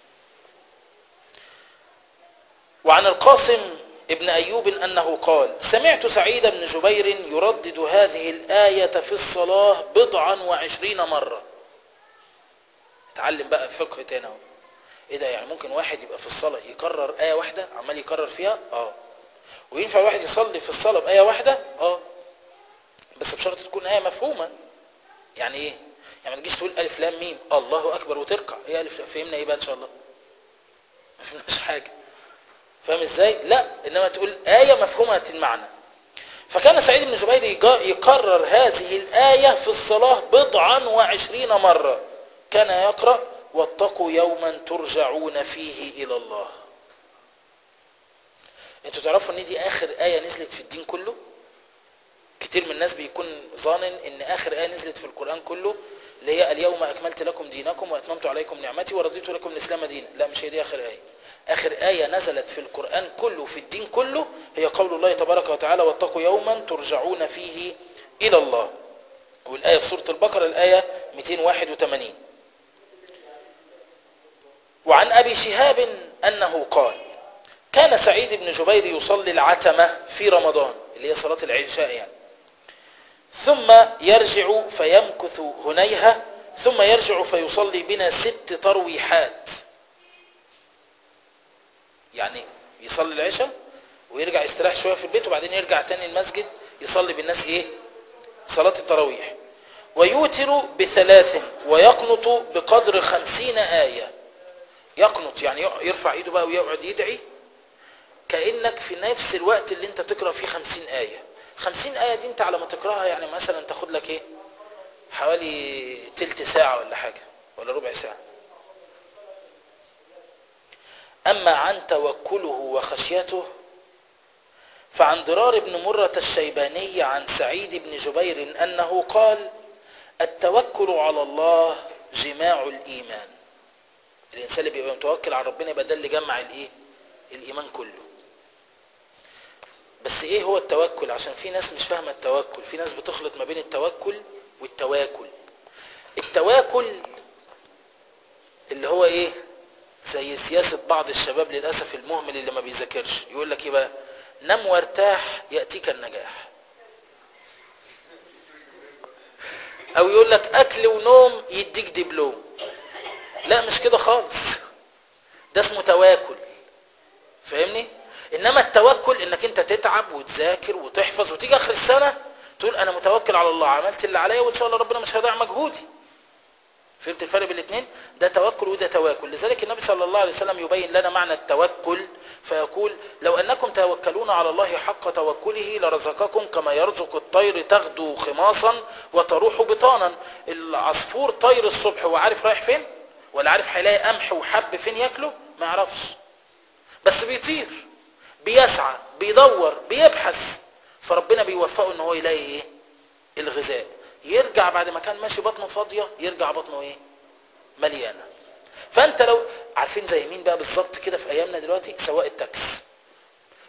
Speaker 1: وعن القاسم ابن أيوب أنه قال سمعت سعيد بن جبير يردد هذه الآية في الصلاة بضعا وعشرين مرة اتعلم بقى فقه تاني اهو ايه ده يعني ممكن واحد يبقى في الصلاة يكرر آية واحدة عمال يكرر فيها اه وينفع الواحد يصلي في الصلاة بآية واحدة اه بس بشرط تكون آية مفهومة يعني ايه يعني ما تجيش تقول ألف لام ميم الله أكبر وتركع ايه ألف لام فهمنا ايه بقى إن شاء الله ما فهمناش حاجة فاهم ازاي لا انما تقول آية مفهومة المعنى فكان سعيد بن جبير يكرر هذه الآية في الصلاة بضعا وعشرين مرة كان يقرأ واتقوا يوما ترجعون فيه إلى الله انتوا تعرفوا ان دي اخر آية نزلت في الدين كله كتير من الناس بيكون ظانن ان اخر آية نزلت في القرآن كله اللي هي اليوم اكملت لكم دينكم واتممت عليكم نعمتي ورضيت لكم الاسلام دينا لا مش هي دي اخر آية اخر آية نزلت في القرآن كله في الدين كله هي قول الله تبارك وتعالى واتقوا يوما ترجعون فيه الى الله والآية في سورة البقرة الآية 281 وعن أبي شهاب أنه قال كان سعيد بن جبير يصلي العتمة في رمضان اللي هي صلاة العشاء يعني ثم يرجع فيمكث هنيها ثم يرجع فيصلي بنا ست ترويحات يعني يصلي العشاء ويرجع يستراح شوية في البيت وبعدين يرجع تاني المسجد يصلي بالناس ايه صلاة التراويح ويوتر بثلاث ويقنط بقدر خمسين آية يقنط يعني يرفع ايده بقى ويقعد يدعي كأنك في نفس الوقت اللي انت تقرأ فيه خمسين آية خمسين آية دي انت على ما تقرأها يعني مثلا تاخد لك ايه حوالي تلت ساعة ولا حاجة ولا ربع ساعة أما عن توكله وخشيته فعن ضرار بن مرة الشيباني عن سعيد بن جبير أنه قال التوكل على الله جماع الإيمان الإنسان اللي بيبقى متوكل على ربنا يبقى ده اللي جمع الإيه الإيمان كله بس إيه هو التوكل عشان في ناس مش فاهمة التوكل في ناس بتخلط ما بين التوكل والتواكل التواكل اللي هو إيه زي سياسة بعض الشباب للأسف المهمل اللي ما بيذاكرش يقول لك إيه بقى نم وارتاح يأتيك النجاح او يقول لك اكل ونوم يديك دبلوم لا مش كده خالص ده اسمه تواكل فاهمني انما التوكل انك انت تتعب وتذاكر وتحفظ وتيجي اخر السنة تقول انا متوكل على الله عملت اللي عليا وان شاء الله ربنا مش هيضيع مجهودي فهمت الفرق بين الاثنين ده توكل وده توكل لذلك النبي صلى الله عليه وسلم يبين لنا معنى التوكل فيقول لو أنكم توكلون على الله حق توكله لرزقكم كما يرزق الطير تغدو خماصا وتروح بطانا العصفور طير الصبح هو عارف رايح فين ولا عارف هيلاقي قمح وحب فين ياكله ما يعرفش بس بيطير بيسعى بيدور بيبحث فربنا بيوفقه ان هو يلاقي ايه الغذاء يرجع بعد ما كان ماشي بطنه فاضية يرجع بطنه ايه مليانة فانت لو عارفين زي مين بقى بالظبط كده في ايامنا دلوقتي سواق التاكس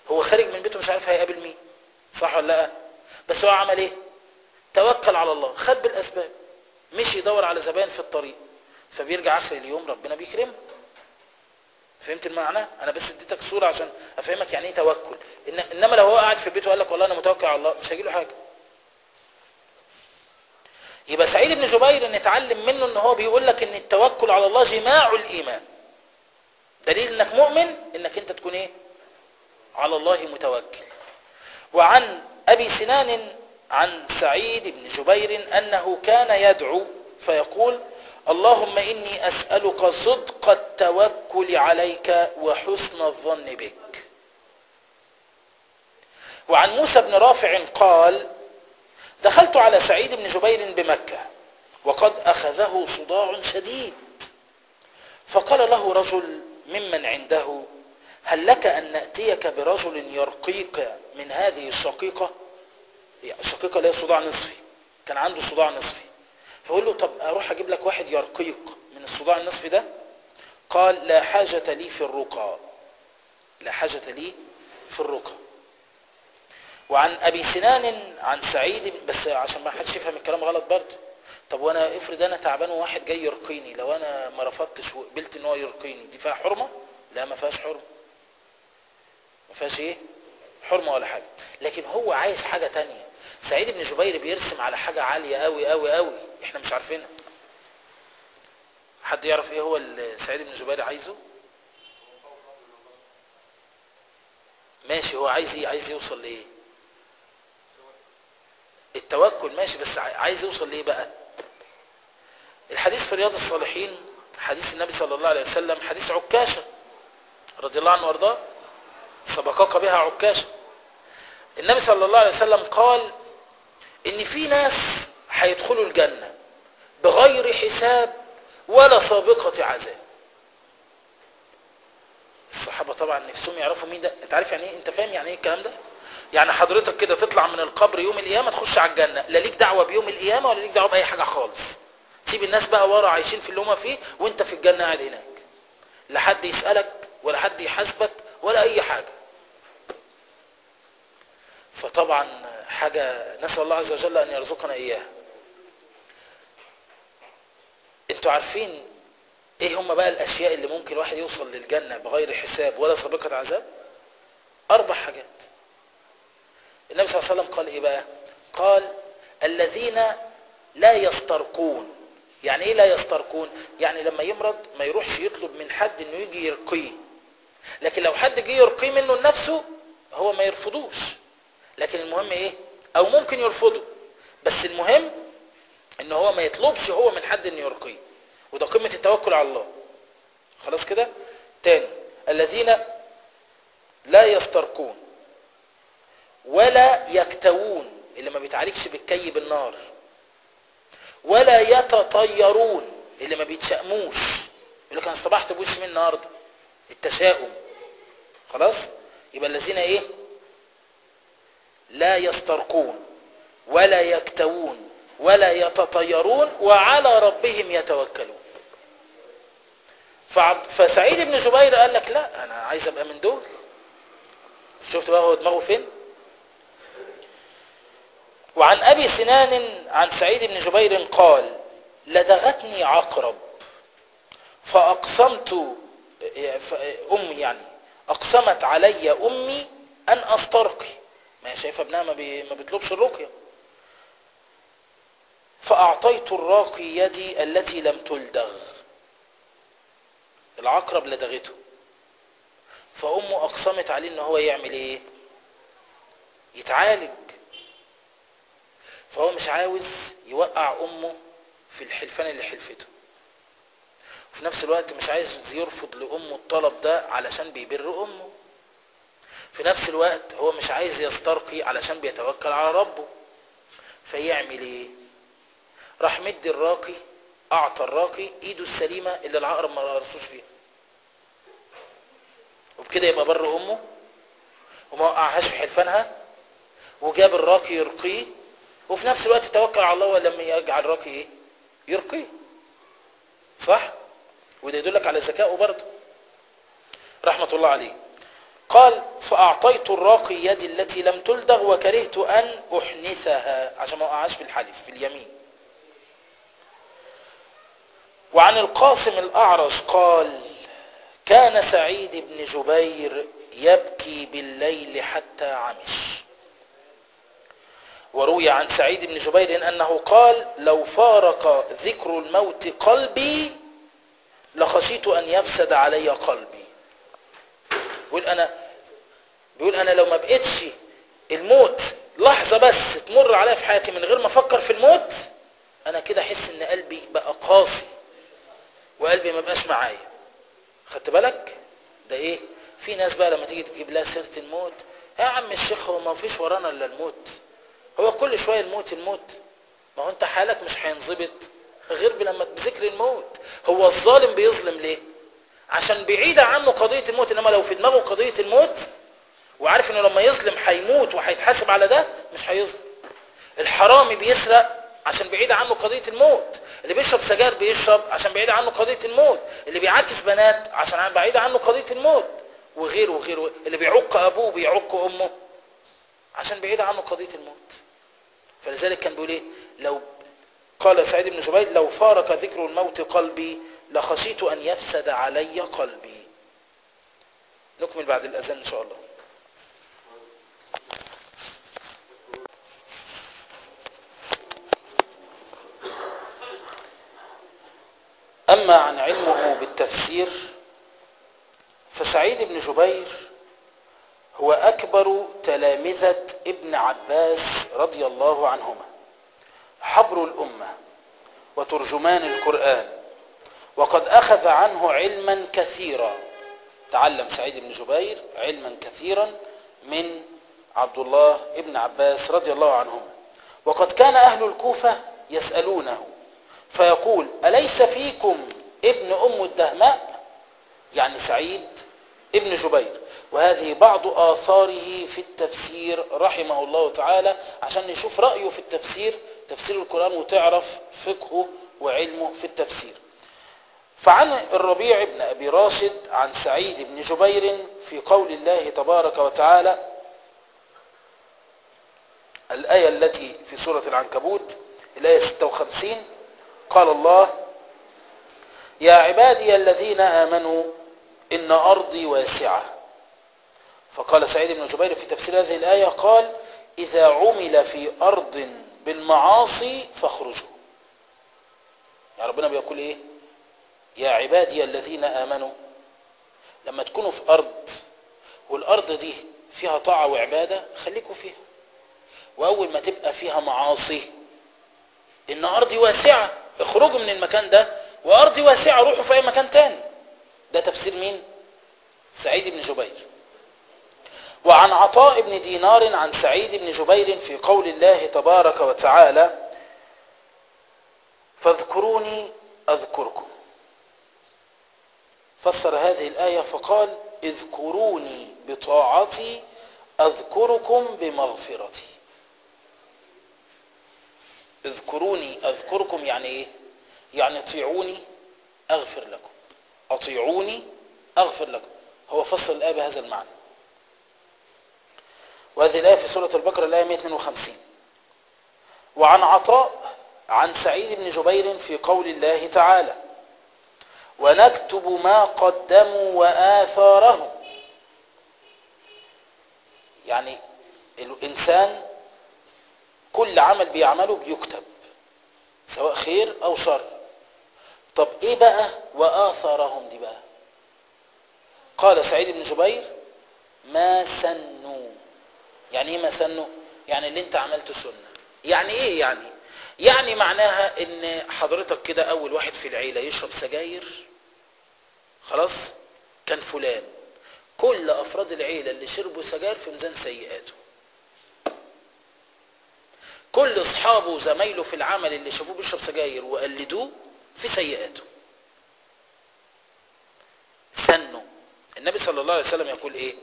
Speaker 1: هو خارج من بيته مش عارف هيقابل مين صح ولا لا بس هو عمل ايه توكل على الله خد بالاسباب مشي يدور على زبائن في الطريق فبيرجع اخر اليوم ربنا بيكرمه فهمت المعنى انا بس اديتك صوره عشان افهمك يعني ايه توكل إن انما لو هو قاعد في البيت وقال لك والله انا متوكل على الله مش هيجي له حاجه يبقى سعيد بن جبير نتعلم منه ان هو بيقول لك ان التوكل على الله جماع الايمان دليل انك مؤمن انك انت تكون ايه على الله متوكل وعن ابي سنان عن سعيد بن جبير انه كان يدعو فيقول اللهم اني اسالك صدق التوكل عليك وحسن الظن بك وعن موسى بن رافع قال دخلت على سعيد بن جبير بمكة وقد أخذه صداع شديد فقال له رجل ممن عنده هل لك أن نأتيك برجل يرقيك من هذه الشقيقة الشقيقة اللي هي صداع نصفي كان عنده صداع نصفي فقول له طب أروح أجيب لك واحد يرقيك من الصداع النصفي ده قال لا حاجة لي في الرقى لا حاجة لي في الرقى وعن ابي سنان عن سعيد بس عشان ما حدش يفهم الكلام غلط برضه طب وانا افرض انا تعبان وواحد جاي يرقيني لو انا ما رفضتش وقبلت ان هو يرقيني دي فيها حرمه لا ما فيهاش حرمه ما فيهاش ايه حرمه ولا حاجه لكن هو عايز حاجه تانية سعيد بن جبير بيرسم على حاجه عاليه قوي قوي قوي احنا مش عارفينها حد يعرف ايه هو اللي سعيد بن جبير عايزه ماشي هو عايز ايه عايز يوصل لايه التوكل ماشي بس عايز يوصل ليه بقى الحديث في رياض الصالحين حديث النبي صلى الله عليه وسلم حديث عكاشة رضي الله عنه وارضاه سبقك بها عكاشة النبي صلى الله عليه وسلم قال ان في ناس هيدخلوا الجنة بغير حساب ولا سابقة عذاب الصحابة طبعا نفسهم يعرفوا مين ده انت عارف يعني ايه انت فاهم يعني ايه الكلام ده يعني حضرتك كده تطلع من القبر يوم القيامة تخش على الجنة لا ليك دعوة بيوم القيامة ولا ليك دعوة بأي حاجة خالص سيب الناس بقى ورا عايشين في اللي هم فيه وانت في الجنة قاعد هناك لا حد يسألك ولا حد يحاسبك ولا أي حاجة فطبعا حاجة نسأل الله عز وجل أن يرزقنا إياها انتوا عارفين ايه هم بقى الأشياء اللي ممكن الواحد يوصل للجنة بغير حساب ولا سابقة عذاب أربع حاجات النبي صلى الله عليه وسلم قال ايه بقى قال الذين لا يسترقون يعني ايه لا يسترقون يعني لما يمرض ما يروحش يطلب من حد انه يجي يرقيه لكن لو حد جه يرقيه منه لنفسه هو ما يرفضوش لكن المهم ايه او ممكن يرفضه بس المهم ان هو ما يطلبش هو من حد انه يرقيه وده قمة التوكل على الله خلاص كده تاني الذين لا يسترقون ولا يكتوون اللي ما بيتعالجش بالكي بالنار ولا يتطيرون اللي ما بيتشأموش يقول لك انا صبحت بوش من النهارده التشاؤم خلاص يبقى الذين ايه لا يسترقون ولا يكتوون ولا يتطيرون وعلى ربهم يتوكلون فعبد فسعيد بن جبير قال لك لا انا عايز ابقى من دول شفت بقى هو دماغه فين وعن أبي سنان عن سعيد بن جبير قال لدغتني عقرب فأقسمت أمي يعني أقسمت علي أمي أن أسترقي ما هي شايفة ابنها ما, بي ما بيطلبش الرقية فأعطيت الراقي يدي التي لم تلدغ العقرب لدغته فأمه أقسمت عليه أنه هو يعمل إيه يتعالج فهو مش عاوز يوقع امه في الحلفان اللي حلفته وفي نفس الوقت مش عايز يرفض لامه الطلب ده علشان بيبر امه في نفس الوقت هو مش عايز يسترقي علشان بيتوكل على ربه فيعمل ايه راح مدي الراقي اعطى الراقي ايده السليمه اللي العقرب ما رصوش فيها وبكده يبقى بر امه وما وقعهاش في حلفانها وجاب الراقي يرقيه وفي نفس الوقت توكل على الله ولما يجعل راقي ايه يرقيه صح وده يدلك على ذكائه برضه رحمة الله عليه قال فأعطيت الراقي يدي التي لم تلدغ وكرهت أن أحنثها عشان ما أقعش في الحلف في اليمين وعن القاسم الأعرج قال كان سعيد بن جبير يبكي بالليل حتى عمش وروي عن سعيد بن جبير أنه قال لو فارق ذكر الموت قلبي لخشيت أن يفسد علي قلبي بيقول أنا بيقول أنا لو ما بقتش الموت لحظة بس تمر عليا في حياتي من غير ما أفكر في الموت أنا كده أحس إن قلبي بقى قاسي وقلبي ما بقاش معايا خدت بالك ده إيه في ناس بقى لما تيجي تجيب لها سيرة الموت يا عم الشيخ هو ما فيش ورانا إلا الموت هو كل شوية الموت الموت ما هو انت حالك مش هينظبط غير لما بذكر الموت هو الظالم بيظلم ليه عشان بعيدة عنه قضية الموت انما لو في دماغه قضية الموت وعارف انه لما يظلم هيموت وهيتحاسب على ده مش هيظلم الحرامي بيسرق عشان بعيد عنه قضية الموت اللي بيشرب سجاير بيشرب عشان بعيد عنه قضية الموت اللي بيعاكس بنات عشان بعيد عنه قضية الموت وغيره وغيره اللي بيعق ابوه بيعق امه عشان بعيد عنه قضية الموت فلذلك كان بيقول ايه لو قال سعيد بن جبير لو فارق ذكر الموت قلبي لخشيت ان يفسد علي قلبي نكمل بعد الاذان ان شاء الله اما عن علمه بالتفسير فسعيد بن جبير هو أكبر تلامذة ابن عباس رضي الله عنهما حبر الأمة وترجمان القرآن وقد أخذ عنه علما كثيرا تعلم سعيد بن جبير علما كثيرا من عبد الله ابن عباس رضي الله عنهما وقد كان أهل الكوفة يسألونه فيقول أليس فيكم ابن أم الدهماء يعني سعيد ابن جبير وهذه بعض آثاره في التفسير رحمه الله تعالى عشان نشوف رأيه في التفسير تفسير القرآن وتعرف فقهه وعلمه في التفسير فعن الربيع بن أبي راشد عن سعيد بن جبير في قول الله تبارك وتعالى الآية التي في سورة العنكبوت الآية 56 قال الله يا عبادي الذين آمنوا إن أرضي واسعة فقال سعيد بن جبير في تفسير هذه الآية قال إذا عمل في أرض بالمعاصي فاخرجوا يعني ربنا بيقول إيه يا عبادي الذين آمنوا لما تكونوا في أرض والأرض دي فيها طاعة وعبادة خليكوا فيها وأول ما تبقى فيها معاصي إن أرضي واسعة اخرجوا من المكان ده وأرضي واسعة روحوا في أي مكان تاني ده تفسير مين سعيد بن جبير وعن عطاء بن دينار عن سعيد بن جبير في قول الله تبارك وتعالى فاذكروني أذكركم فسر هذه الآية فقال اذكروني بطاعتي أذكركم بمغفرتي اذكروني أذكركم يعني إيه يعني اطيعوني أغفر لكم أطيعوني أغفر لكم هو فصل الآية بهذا المعنى وهذه الآية في سورة البقرة الآية 152 وعن عطاء عن سعيد بن جبير في قول الله تعالى ونكتب ما قدموا وآثارهم يعني الإنسان كل عمل بيعمله بيكتب سواء خير أو شر طب إيه بقى وآثارهم دي بقى قال سعيد بن جبير ما سنوا يعني ايه ما سنوا يعني اللي انت عملته سنة يعني ايه يعني يعني معناها ان حضرتك كده اول واحد في العيلة يشرب سجاير خلاص كان فلان كل افراد العيلة اللي شربوا سجاير في ميزان سيئاته كل اصحابه وزمايله في العمل اللي شافوه بيشرب سجاير وقلدوه في سيئاته سنوا النبي صلى الله عليه وسلم يقول ايه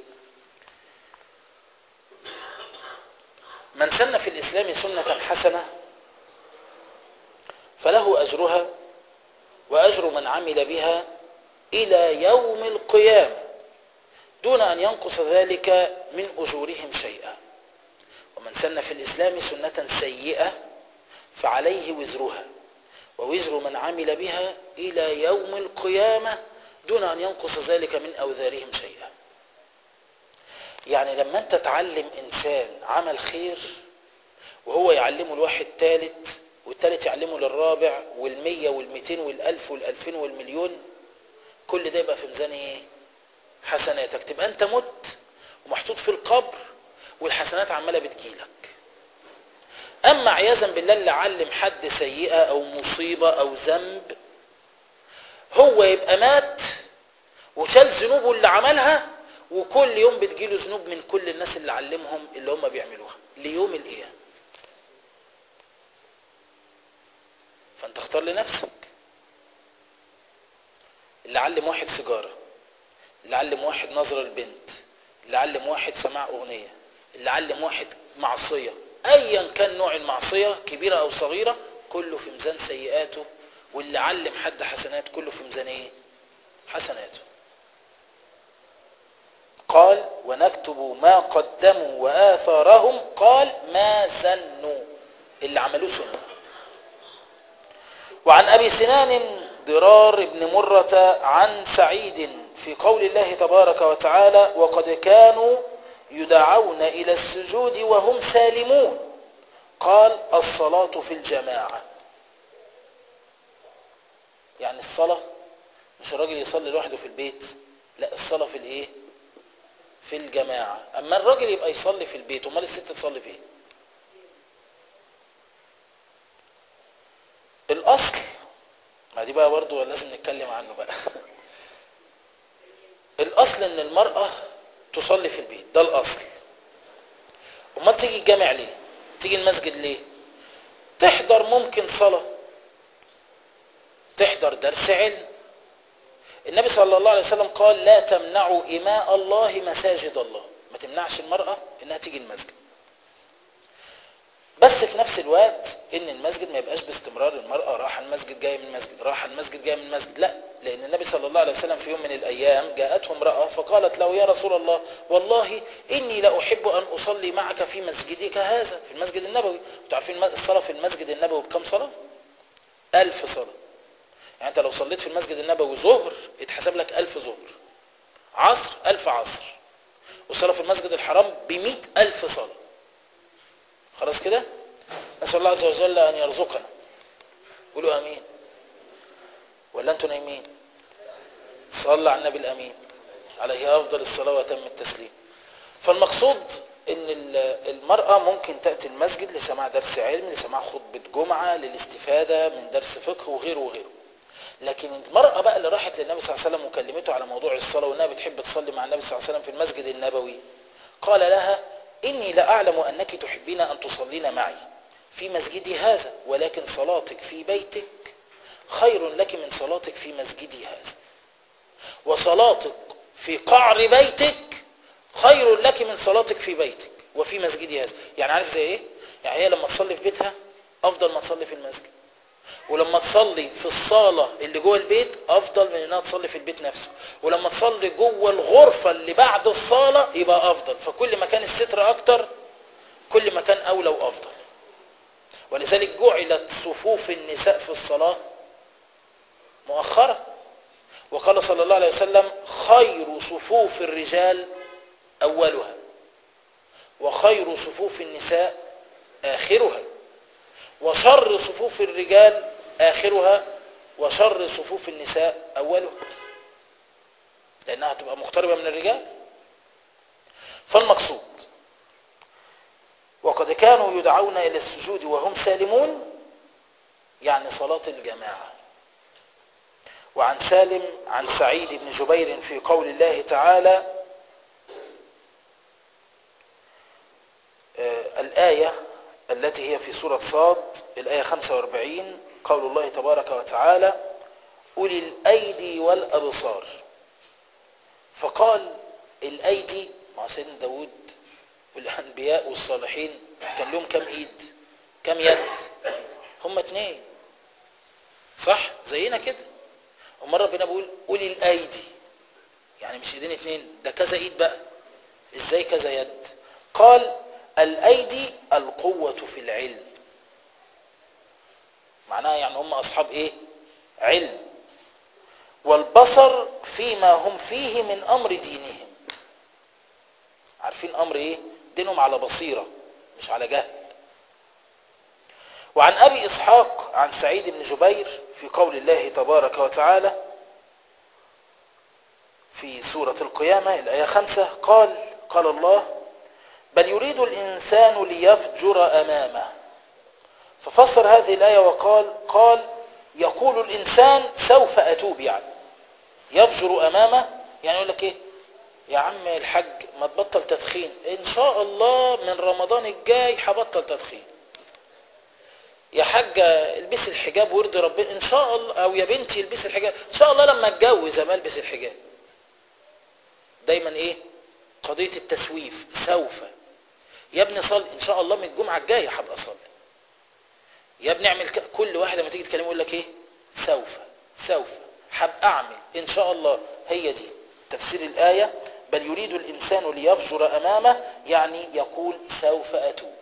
Speaker 1: من سن في الإسلام سنة حسنة فله أجرها وأجر من عمل بها إلى يوم القيامة دون أن ينقص ذلك من أجورهم شيئا ومن سن في الإسلام سنة سيئة فعليه وزرها ووزر من عمل بها إلى يوم القيامة دون أن ينقص ذلك من أوزارهم شيئا يعني لما أنت تعلم إنسان عمل خير وهو يعلمه الواحد ثالث والثالث يعلمه للرابع والمية والميتين والألف والألفين والمليون كل ده يبقى في ميزان ايه حسناتك تبقى انت مت ومحطوط في القبر والحسنات عمالة بتجيلك اما عياذا بالله اللي علم حد سيئة او مصيبة او ذنب هو يبقى مات وشال ذنوبه اللي عملها وكل يوم بتجيله ذنوب من كل الناس اللي علمهم اللي هم بيعملوها ليوم القيامة فانت اختار لنفسك اللي علم واحد سيجارة اللي علم واحد نظرة البنت اللي علم واحد سماع أغنية اللي علم واحد معصية أيا كان نوع المعصية كبيرة أو صغيرة كله في ميزان سيئاته واللي علم حد حسنات كله في ميزان ايه حسناته قال ونكتب ما قدموا وآثارهم قال ما سنوا اللي عملوه سنة وعن أبي سنان ضرار بن مرة عن سعيد في قول الله تبارك وتعالى وقد كانوا يدعون إلى السجود وهم سالمون قال الصلاة في الجماعة يعني الصلاة مش الراجل يصلي لوحده في البيت لا الصلاة في الايه في الجماعة اما الراجل يبقى يصلي في البيت امال الست تصلي فين الاصل ما دي بقى برضو لازم نتكلم عنه بقى الاصل ان المرأة تصلي في البيت ده الاصل امال تيجي الجامع ليه تيجي المسجد ليه تحضر ممكن صلاة تحضر درس علم النبي صلى الله عليه وسلم قال لا تمنعوا إماء الله مساجد الله ما تمنعش المرأة انها تيجي المسجد بس في نفس الوقت ان المسجد ما يبقاش باستمرار المرأة راح المسجد جاية من المسجد راح المسجد جاية من المسجد لا لان النبي صلى الله عليه وسلم في يوم من الايام جاءته امرأة فقالت له يا رسول الله والله اني لا احب ان اصلي معك في مسجدك هذا في المسجد النبوي انتوا عارفين الصلاة في المسجد النبوي بكم صلاة الف صلاة يعني انت لو صليت في المسجد النبوي ظهر يتحسب لك الف ظهر عصر الف عصر والصلاة في المسجد الحرام بمئة الف صلاة خلاص كده نسأل الله عز وجل أن يرزقنا قولوا أمين ولا أنتم نايمين صلى على النبي الأمين عليه أفضل الصلاة وتم التسليم فالمقصود ان المرأة ممكن تأتي المسجد لسماع درس علم لسماع خطبة جمعة للاستفادة من درس فقه وغيره وغيره لكن المرأة بقى اللي راحت للنبي صلى الله عليه وسلم وكلمته على موضوع الصلاة وانها بتحب تصلي مع النبي صلى الله عليه وسلم في المسجد النبوي قال لها إني لأعلم أنك تحبين أن تصلين معي في مسجدي هذا ولكن صلاتك في بيتك خير لك من صلاتك في مسجدي هذا وصلاتك في قعر بيتك خير لك من صلاتك في بيتك وفي مسجدي هذا يعني عارف زي ايه يعني هي لما تصلي في بيتها افضل ما تصلي في المسجد ولما تصلي في الصالة اللي جوه البيت افضل من انها تصلي في البيت نفسه ولما تصلي جوه الغرفة اللي بعد الصالة يبقى افضل فكل ما كان الستر اكتر كل ما كان اولى وافضل ولذلك جعلت صفوف النساء في الصلاة مؤخرة وقال صلى الله عليه وسلم خير صفوف الرجال اولها وخير صفوف النساء اخرها وشر صفوف الرجال آخرها وشر صفوف النساء أولها لأنها تبقى مقتربة من الرجال فالمقصود وقد كانوا يدعون إلى السجود وهم سالمون يعني صلاة الجماعة وعن سالم عن سعيد بن جبير في قول الله تعالى آه الآية التي هي في سورة صاد الآية 45 قول الله تبارك وتعالى أولي الأيدي والأبصار فقال الأيدي مع سيدنا داود والأنبياء والصالحين كان لهم كم إيد كم يد هم اتنين صح زينا كده ومرة ربنا بيقول أولي الأيدي يعني مش ايدين اتنين ده كذا ايد بقى ازاي كذا يد قال الايدي القوة في العلم معناها يعني هم اصحاب ايه علم والبصر فيما هم فيه من امر دينهم عارفين امر ايه دينهم على بصيرة مش على جهل وعن ابي اسحاق عن سعيد بن جبير في قول الله تبارك وتعالى في سورة القيامة الآية خمسة قال قال الله بل يريد الإنسان ليفجر أمامه ففسر هذه الآية وقال قال يقول الإنسان سوف أتوب يعني يفجر أمامه يعني يقول لك إيه يا عم الحاج ما تبطل تدخين إن شاء الله من رمضان الجاي هبطل تدخين يا حاجة البسي الحجاب وارضي ربنا إن شاء الله أو يا بنتي البسي الحجاب إن شاء الله لما أتجوز أما ألبس الحجاب دايما إيه قضية التسويف سوف يا ابني صل إن شاء الله من الجمعة الجاية هبقى أصلي يا ابني اعمل ك... كل واحد لما تيجي تكلمه يقول لك إيه سوف سوف هبقى أعمل إن شاء الله هي دي تفسير الآية بل يريد الإنسان ليفجر أمامه يعني يقول سوف أتوب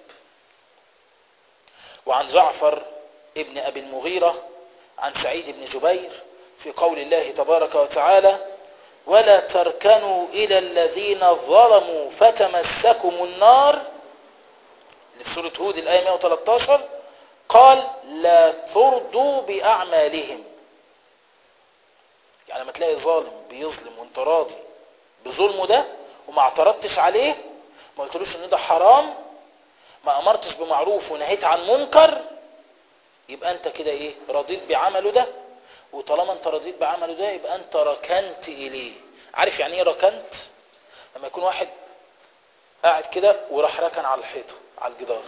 Speaker 1: وعن جعفر ابن أبي المغيرة عن سعيد بن جبير في قول الله تبارك وتعالى ولا تركنوا إلى الذين ظلموا فتمسكم النار اللي في سورة هود الآية 113 قال لا ترضوا بأعمالهم يعني لما تلاقي ظالم بيظلم وانت راضي بظلمه ده وما اعترضتش عليه ما قلتلوش ان ده حرام ما امرتش بمعروف ونهيت عن منكر يبقى انت كده ايه رضيت بعمله ده وطالما انت رضيت بعمله ده يبقى انت ركنت اليه عارف يعني ايه ركنت لما يكون واحد قاعد كده وراح ركن على الحيطه على الجدار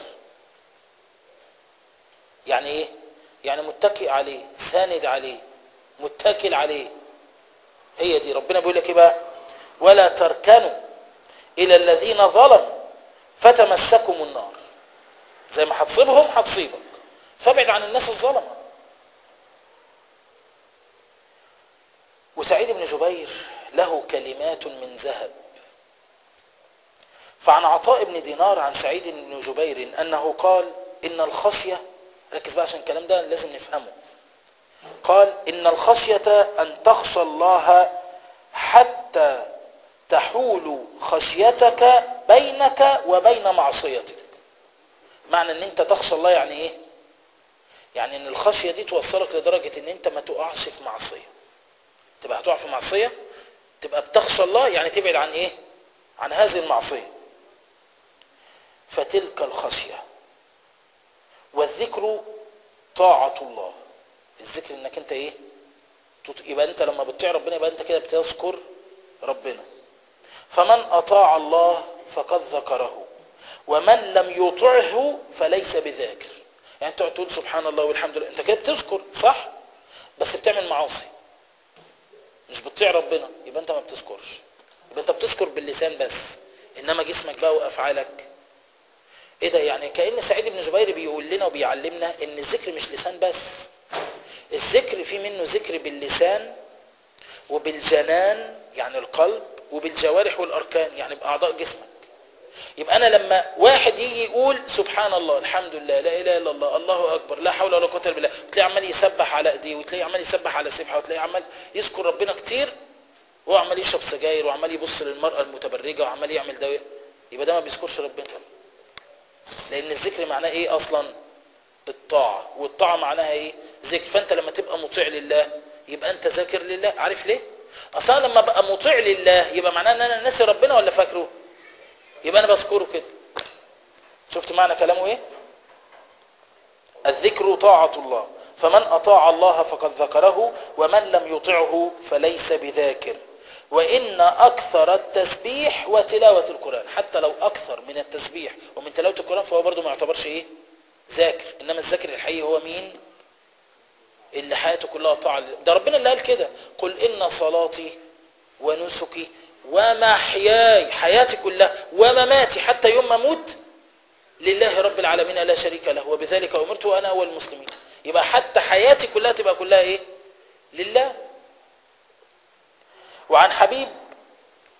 Speaker 1: يعني ايه يعني متكئ عليه ساند عليه متكل عليه هي دي ربنا بيقول لك ايه بقى ولا تركنوا الى الذين ظلموا فتمسكم النار زي ما هتصيبهم هتصيبك فابعد عن الناس الظلمه وسعيد بن جبير له كلمات من ذهب فعن عطاء بن دينار عن سعيد بن جبير أنه قال إن الخشية ركز بقى عشان الكلام ده لازم نفهمه قال إن الخشية أن تخشى الله حتى تحول خشيتك بينك وبين معصيتك معنى ان انت تخشى الله يعني ايه يعني ان الخشية دي توصلك لدرجة ان انت ما تقعش في معصية تبقى هتقع في معصية تبقى بتخشى الله يعني تبعد عن ايه عن هذه المعصية فتلك الخشية والذكر طاعة الله الذكر انك انت ايه يبقى انت لما بتطيع ربنا يبقى انت كده بتذكر ربنا فمن اطاع الله فقد ذكره ومن لم يطعه فليس بذاكر يعني انت تقول سبحان الله والحمد لله انت كده بتذكر صح بس بتعمل معاصي مش بتطيع ربنا يبقى انت ما بتذكرش يبقى انت بتذكر باللسان بس انما جسمك بقى وافعالك ايه ده يعني كأن سعيد بن جبير بيقول لنا وبيعلمنا ان الذكر مش لسان بس الذكر في منه ذكر باللسان وبالجنان يعني القلب وبالجوارح والاركان يعني باعضاء جسمك يبقى انا لما واحد يجي يقول سبحان الله الحمد لله لا اله الا الله الله اكبر لا حول ولا قوه الا بالله تلاقيه عمال يسبح على ايديه وتلاقيه عمال يسبح على سبحه وتلاقيه عمال يذكر ربنا كتير وهو عمال يشرب سجاير وعمال يبص للمراه المتبرجه وعمال يعمل ده يبقى ده ما بيذكرش ربنا لان الذكر معناه ايه اصلا الطاعه والطاعه معناها ايه ذكر فانت لما تبقى مطيع لله يبقى انت ذاكر لله عارف ليه اصلا لما ابقى مطيع لله يبقى معناه ان انا ناسي ربنا ولا فاكره يبقى انا بذكره كده شفت معنى كلامه ايه الذكر طاعة الله فمن أطاع الله فقد ذكره ومن لم يطعه فليس بذاكر وإن أكثر التسبيح وتلاوة القرآن حتى لو أكثر من التسبيح ومن تلاوة القرآن فهو برضو ما يعتبرش إيه ذاكر إنما الذاكر الحقيقي هو مين اللي حياته كلها طاعة ده ربنا اللي قال كده قل إن صلاتي ونسكي ومحياي حياتي كلها ومماتي حتى يوم ما اموت لله رب العالمين لا شريك له وبذلك امرت وانا اول المسلمين يبقى حتى حياتي كلها تبقى كلها ايه لله وعن حبيب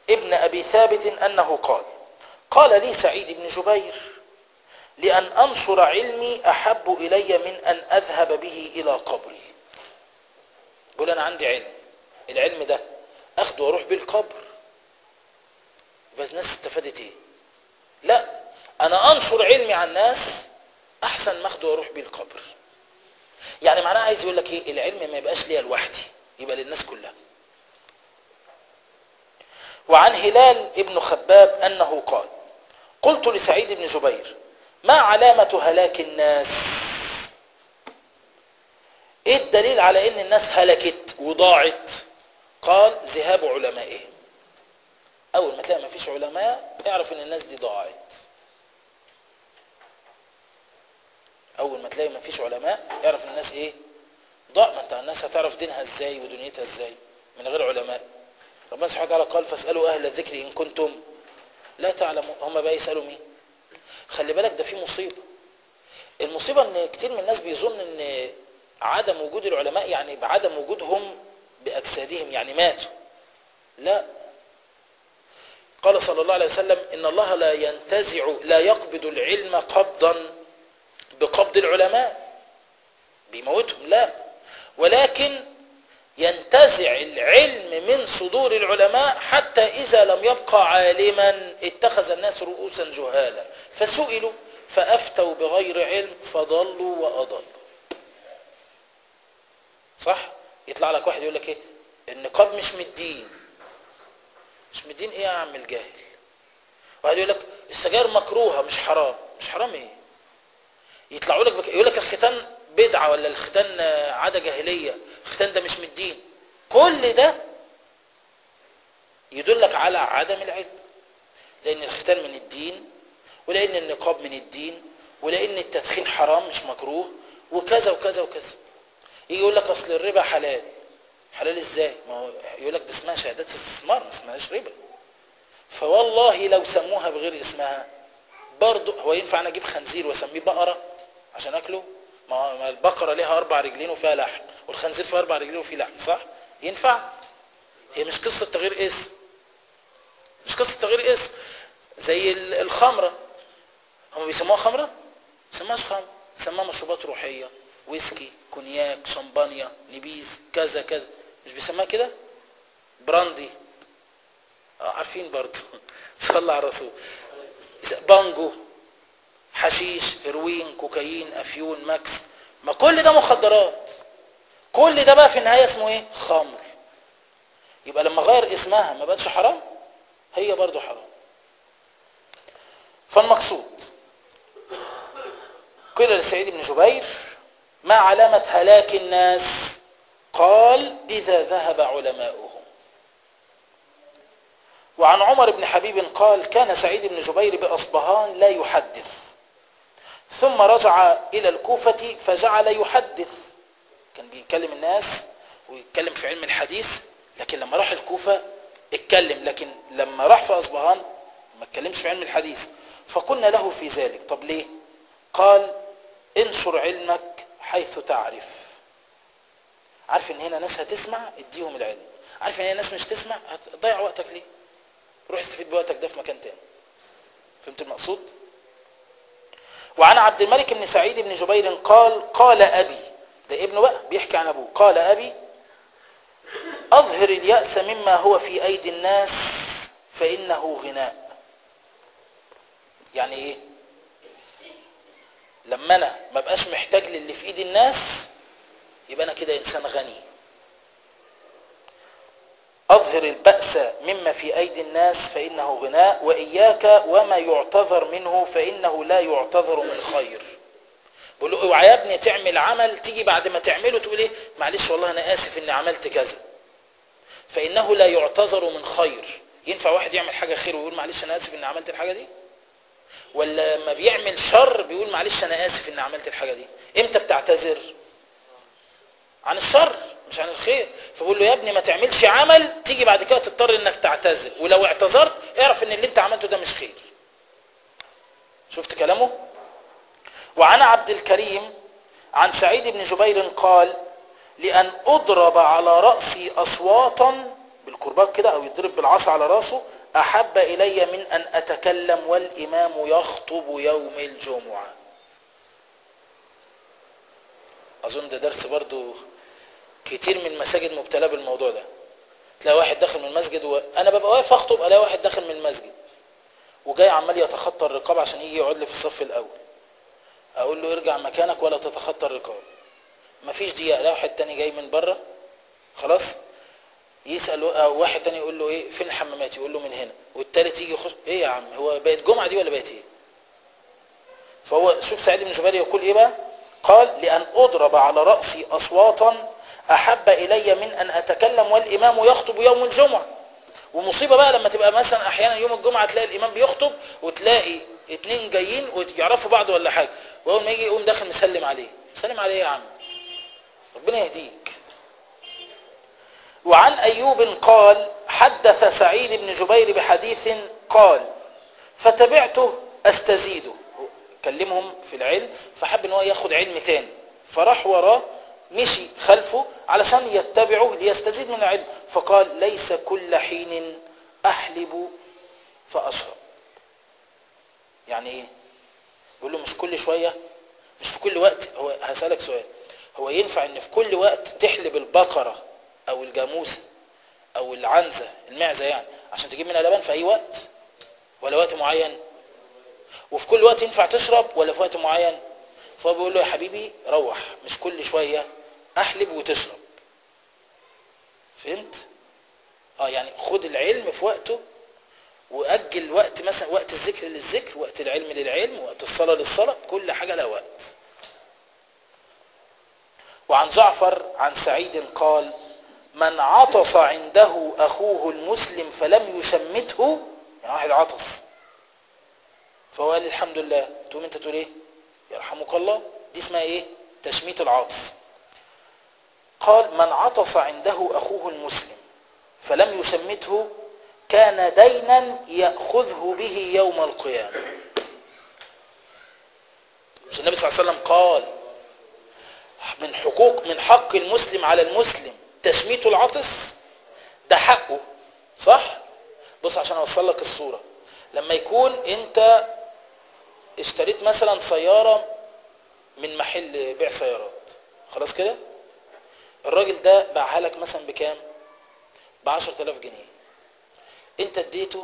Speaker 1: ابن أبي ثابت أنه قال قال لي سعيد بن جبير لأن أنشر علمي أحب إلي من أن أذهب به إلى قبري يقول أنا عندي علم العلم ده أخده وأروح بيه القبر بس الناس استفادت إيه لا أنا أنشر علمي على الناس أحسن ما أخده وأروح بيه القبر يعني معناه عايز يقول لك إيه العلم ما يبقاش ليا لوحدي يبقى للناس كلها وعن هلال ابن خباب أنه قال قلت لسعيد بن جبير ما علامة هلاك الناس ايه الدليل على ان الناس هلكت وضاعت قال ذهاب علمائهم اول ما تلاقي ما فيش علماء اعرف ان الناس دي ضاعت اول ما تلاقي ما فيش علماء اعرف ان الناس ايه ضاع ما انت الناس هتعرف دينها ازاي ودنيتها ازاي من غير علماء ربنا سبحانه وتعالى قال فاسألوا اهل الذكر ان كنتم لا تعلموا هم بقى يسألوا مين خلي بالك ده في مصيبة المصيبة ان كتير من الناس بيظن ان عدم وجود العلماء يعني بعدم وجودهم بأجسادهم يعني ماتوا لا قال صلى الله عليه وسلم إن الله لا ينتزع لا يقبض العلم قبضا بقبض العلماء بيموتهم لا ولكن ينتزع العلم من صدور العلماء حتى إذا لم يبقى عالما اتخذ الناس رؤوسا جهالا فسئلوا فأفتوا بغير علم فضلوا وأضلوا صح يطلع لك واحد يقول لك ايه النقاب مش من الدين مش من الدين ايه يا عم الجاهل واحد يقول لك السجاير مكروهه مش حرام مش حرام ايه يطلعوا لك بك... يقول لك الختان بدعه ولا الختان عاده جاهليه الختان ده مش من الدين كل ده يدلك على عدم العلم لان الختان من الدين ولان النقاب من الدين ولان التدخين حرام مش مكروه وكذا وكذا وكذا يجي يقول لك اصل الربا حلال حلال ازاي ما هو يقول لك ده اسمها شهادات استثمار ما اسمهاش ربا فوالله لو سموها بغير اسمها برضه هو ينفع انا اجيب خنزير واسميه بقره عشان اكله ما البقره ليها اربع رجلين وفيها لحم والخنزير فيه اربع رجلين وفيه لحم صح ينفع هي مش قصه تغيير اسم مش قصه تغيير اسم زي الخمره هم بيسموها خمره ما بيسموهاش خمره بيسموها مشروبات روحيه ويسكي كونياك شمبانيا نبيذ كذا كذا مش بيسموها كده براندي اه عارفين برضه صلى على الرسول بانجو حشيش هيروين كوكايين افيون ماكس ما كل ده مخدرات كل ده بقى في النهايه اسمه ايه خمر يبقى لما غير اسمها ما بقتش حرام هي برضه حرام فالمقصود قيل لسعيد بن جبير ما علامة هلاك الناس قال إذا ذهب علماؤهم وعن عمر بن حبيب قال كان سعيد بن جبير بأصبهان لا يحدث ثم رجع إلى الكوفة فجعل يحدث كان بيكلم الناس ويتكلم في علم الحديث لكن لما راح الكوفة اتكلم لكن لما راح في أصبهان ما اتكلمش في علم الحديث فقلنا له في ذلك طب ليه قال انشر علمك حيث تعرف عارف ان هنا ناس هتسمع اديهم العلم عارف ان هنا ناس مش تسمع هتضيع وقتك ليه روح استفيد بوقتك ده في مكان تاني فهمت المقصود وعن عبد الملك بن سعيد بن جبير قال قال ابي ده ابنه بقى بيحكي عن ابوه قال ابي اظهر اليأس مما هو في ايدي الناس فانه غناء يعني ايه لما انا ما بقاش محتاج للي في ايد الناس يبقى انا كده انسان غني اظهر البأس مما في ايدي الناس فانه غناء واياك وما يعتذر منه فانه لا يعتذر من خير بقول له اوعى يا ابني تعمل عمل تيجي بعد ما تعمله تقول ايه معلش والله انا اسف اني عملت كذا فانه لا يعتذر من خير ينفع واحد يعمل حاجه خير ويقول معلش انا اسف اني عملت الحاجه دي ولا لما بيعمل شر بيقول معلش انا اسف اني عملت الحاجه دي امتى بتعتذر عن الشر مش عن الخير فبقول له يا ابني ما تعملش عمل تيجي بعد كده تضطر انك تعتذر ولو اعتذرت اعرف ان اللي انت عملته ده مش خير شفت كلامه وعن عبد الكريم عن سعيد بن جبير قال لأن أضرب على رأسي أصواتا الكرباج كده او يضرب بالعصا على راسه احب الي من ان اتكلم والامام يخطب يوم الجمعة اظن ده درس برضو كتير من المساجد مبتلى بالموضوع ده تلاقي واحد داخل من المسجد وانا ببقى واقف اخطب الاقي واحد داخل من المسجد وجاي عمال يتخطى الرقاب عشان يجي يقعد لي في الصف الاول اقول له ارجع مكانك ولا تتخطى الرقاب مفيش دقيقه الاقي واحد تاني جاي من بره خلاص يسال أو واحد تاني يقول له ايه فين الحمامات يقول له من هنا والتالت يجي يخش ايه يا عم هو بقت جمعه دي ولا بقت ايه فهو شوف سعيد بن جبير يقول ايه بقى قال لان اضرب على راسي اصواتا احب الي من ان اتكلم والامام يخطب يوم الجمعه ومصيبه بقى لما تبقى مثلا احيانا يوم الجمعه تلاقي الامام بيخطب وتلاقي اتنين جايين ويعرفوا بعض ولا حاجه واول ما يجي يقوم داخل مسلم عليه مسلم عليه يا عم ربنا يهديك وعن ايوب قال حدث سعيد بن جبير بحديث قال فتبعته استزيده كلمهم في العلم فحب ان هو ياخد علم تاني فراح وراه مشي خلفه علشان يتبعه ليستزيد من العلم فقال ليس كل حين احلب فاشرب يعني ايه يقول له مش كل شوية مش في كل وقت هو هسألك سؤال هو ينفع ان في كل وقت تحلب البقرة او الجاموسة او العنزة المعزة يعني عشان تجيب منها لبن في اي وقت ولا وقت معين وفي كل وقت ينفع تشرب ولا في وقت معين فهو بيقول له يا حبيبي روح مش كل شوية احلب وتشرب فهمت اه يعني خد العلم في وقته واجل وقت مثلا وقت الذكر للذكر وقت العلم للعلم وقت الصلاة للصلاة كل حاجة لها وقت وعن جعفر عن سعيد قال من عطس عنده أخوه المسلم فلم يشمته يعني واحد عطس فهو قال الحمد لله تقوم انت تقول ايه يرحمك الله دي اسمها ايه تشميت العطس قال من عطس عنده أخوه المسلم فلم يشمته كان دينا يأخذه به يوم القيامة مش النبي صلى الله عليه وسلم قال من حقوق من حق المسلم على المسلم تشميت العطس ده حقه صح بص عشان اوصل لك الصورة لما يكون انت اشتريت مثلا سيارة من محل بيع سيارات خلاص كده الراجل ده باعها لك مثلا بكام ب 10000 جنيه انت اديته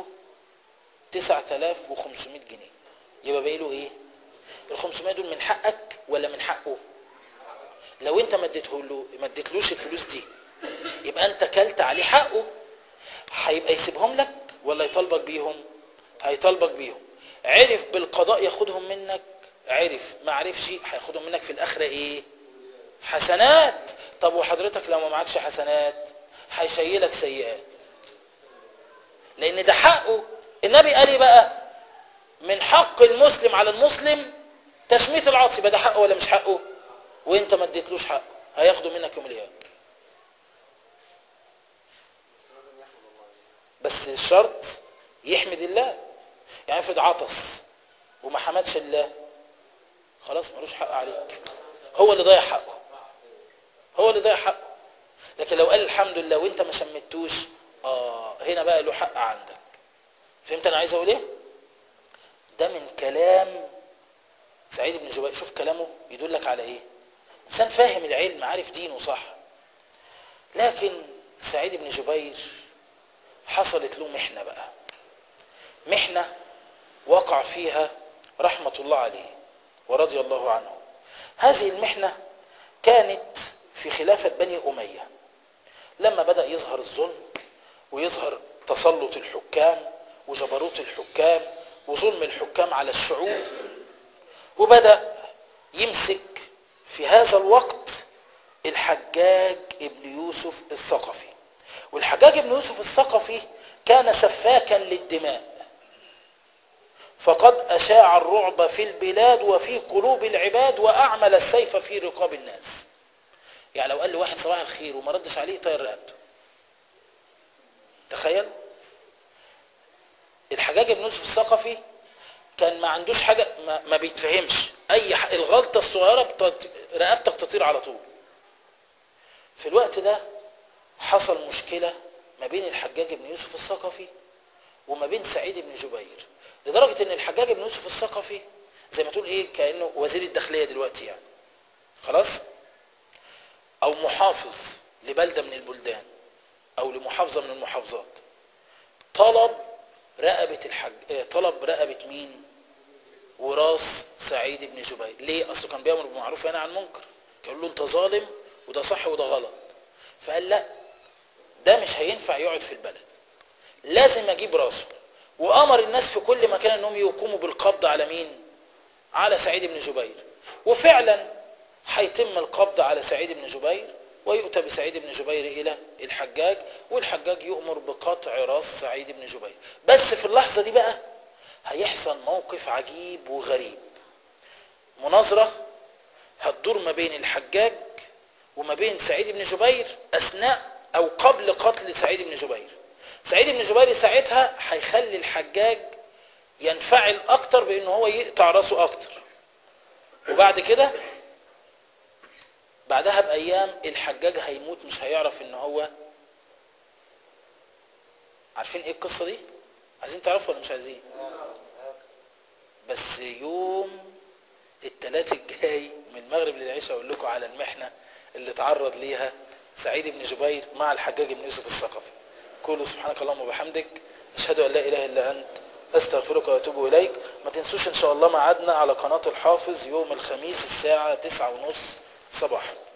Speaker 1: 9500 جنيه يبقى باقي له ايه ال 500 دول من حقك ولا من حقه لو انت ما اديته له ما اديتلوش الفلوس دي يبقى انت كلت عليه حقه هيبقى يسيبهم لك ولا يطالبك بيهم هيطالبك بيهم عرف بالقضاء ياخدهم منك عرف ما عرفش هياخدهم منك في الاخره ايه حسنات طب وحضرتك لو ما معكش حسنات هيشيلك سيئات لان ده حقه النبي قال ايه بقى من حق المسلم على المسلم تشميت العطس يبقى ده حقه ولا مش حقه وانت ما اديتلوش حقه هياخده منك يوم القيامه بس الشرط يحمد الله يعني افرض عطس وما حمدش الله خلاص ملوش حق عليك هو اللي ضيع حقه هو اللي ضيع حقه لكن لو قال الحمد لله وانت ما شمتوش اه هنا بقى له حق عندك فهمت انا عايز اقول ايه ده من كلام سعيد بن جبير شوف كلامه يدلك على ايه انسان فاهم العلم عارف دينه صح لكن سعيد بن جبير حصلت له محنة بقى محنة وقع فيها رحمة الله عليه ورضي الله عنه هذه المحنة كانت في خلافة بني أمية لما بدأ يظهر الظلم ويظهر تسلط الحكام وجبروت الحكام وظلم الحكام على الشعوب وبدأ يمسك في هذا الوقت الحجاج ابن يوسف الثقفي والحجاج ابن يوسف الثقفي كان سفاكا للدماء فقد أشاع الرعب في البلاد وفي قلوب العباد وأعمل السيف في رقاب الناس يعني لو قال لواحد صباح الخير وما ردش عليه طير رقبته تخيل الحجاج بن يوسف الثقفي كان ما عندوش حاجة ما, ما بيتفهمش اي ح... الغلطة الصغيرة بتط... رقبتك تطير على طول في الوقت ده حصل مشكلة ما بين الحجاج بن يوسف الثقفي وما بين سعيد بن جبير لدرجة ان الحجاج بن يوسف الثقفي زي ما تقول ايه كأنه وزير الداخلية دلوقتي يعني خلاص او محافظ لبلدة من البلدان او لمحافظة من المحافظات طلب رقبة الحج اه طلب رقبة مين وراس سعيد بن جبير ليه اصله كان بيامر بالمعروف وينهى عن المنكر كان له انت ظالم وده صح وده غلط فقال لا ده مش هينفع يقعد في البلد لازم اجيب راسه وامر الناس في كل مكان انهم يقوموا بالقبض على مين على سعيد بن جبير وفعلا هيتم القبض على سعيد بن جبير ويؤتى بسعيد بن جبير الى الحجاج والحجاج يؤمر بقطع راس سعيد بن جبير بس في اللحظة دي بقى هيحصل موقف عجيب وغريب مناظرة هتدور ما بين الحجاج وما بين سعيد بن جبير اثناء او قبل قتل سعيد بن جبير سعيد بن جبير ساعتها هيخلي الحجاج ينفعل اكتر بان هو يقطع راسه اكتر وبعد كده بعدها بايام الحجاج هيموت مش هيعرف ان هو عارفين ايه القصة دي عايزين تعرفوا ولا مش عايزين بس يوم التلات الجاي من المغرب للعشاء اقول لكم على المحنة اللي تعرض ليها سعيد بن جبير مع الحجاج بن يوسف الثقفي قولوا سبحانك اللهم وبحمدك اشهد ان لا اله الا انت استغفرك واتوب اليك ما تنسوش ان شاء الله ميعادنا على قناة الحافظ يوم الخميس الساعة تسعة ونص صباحا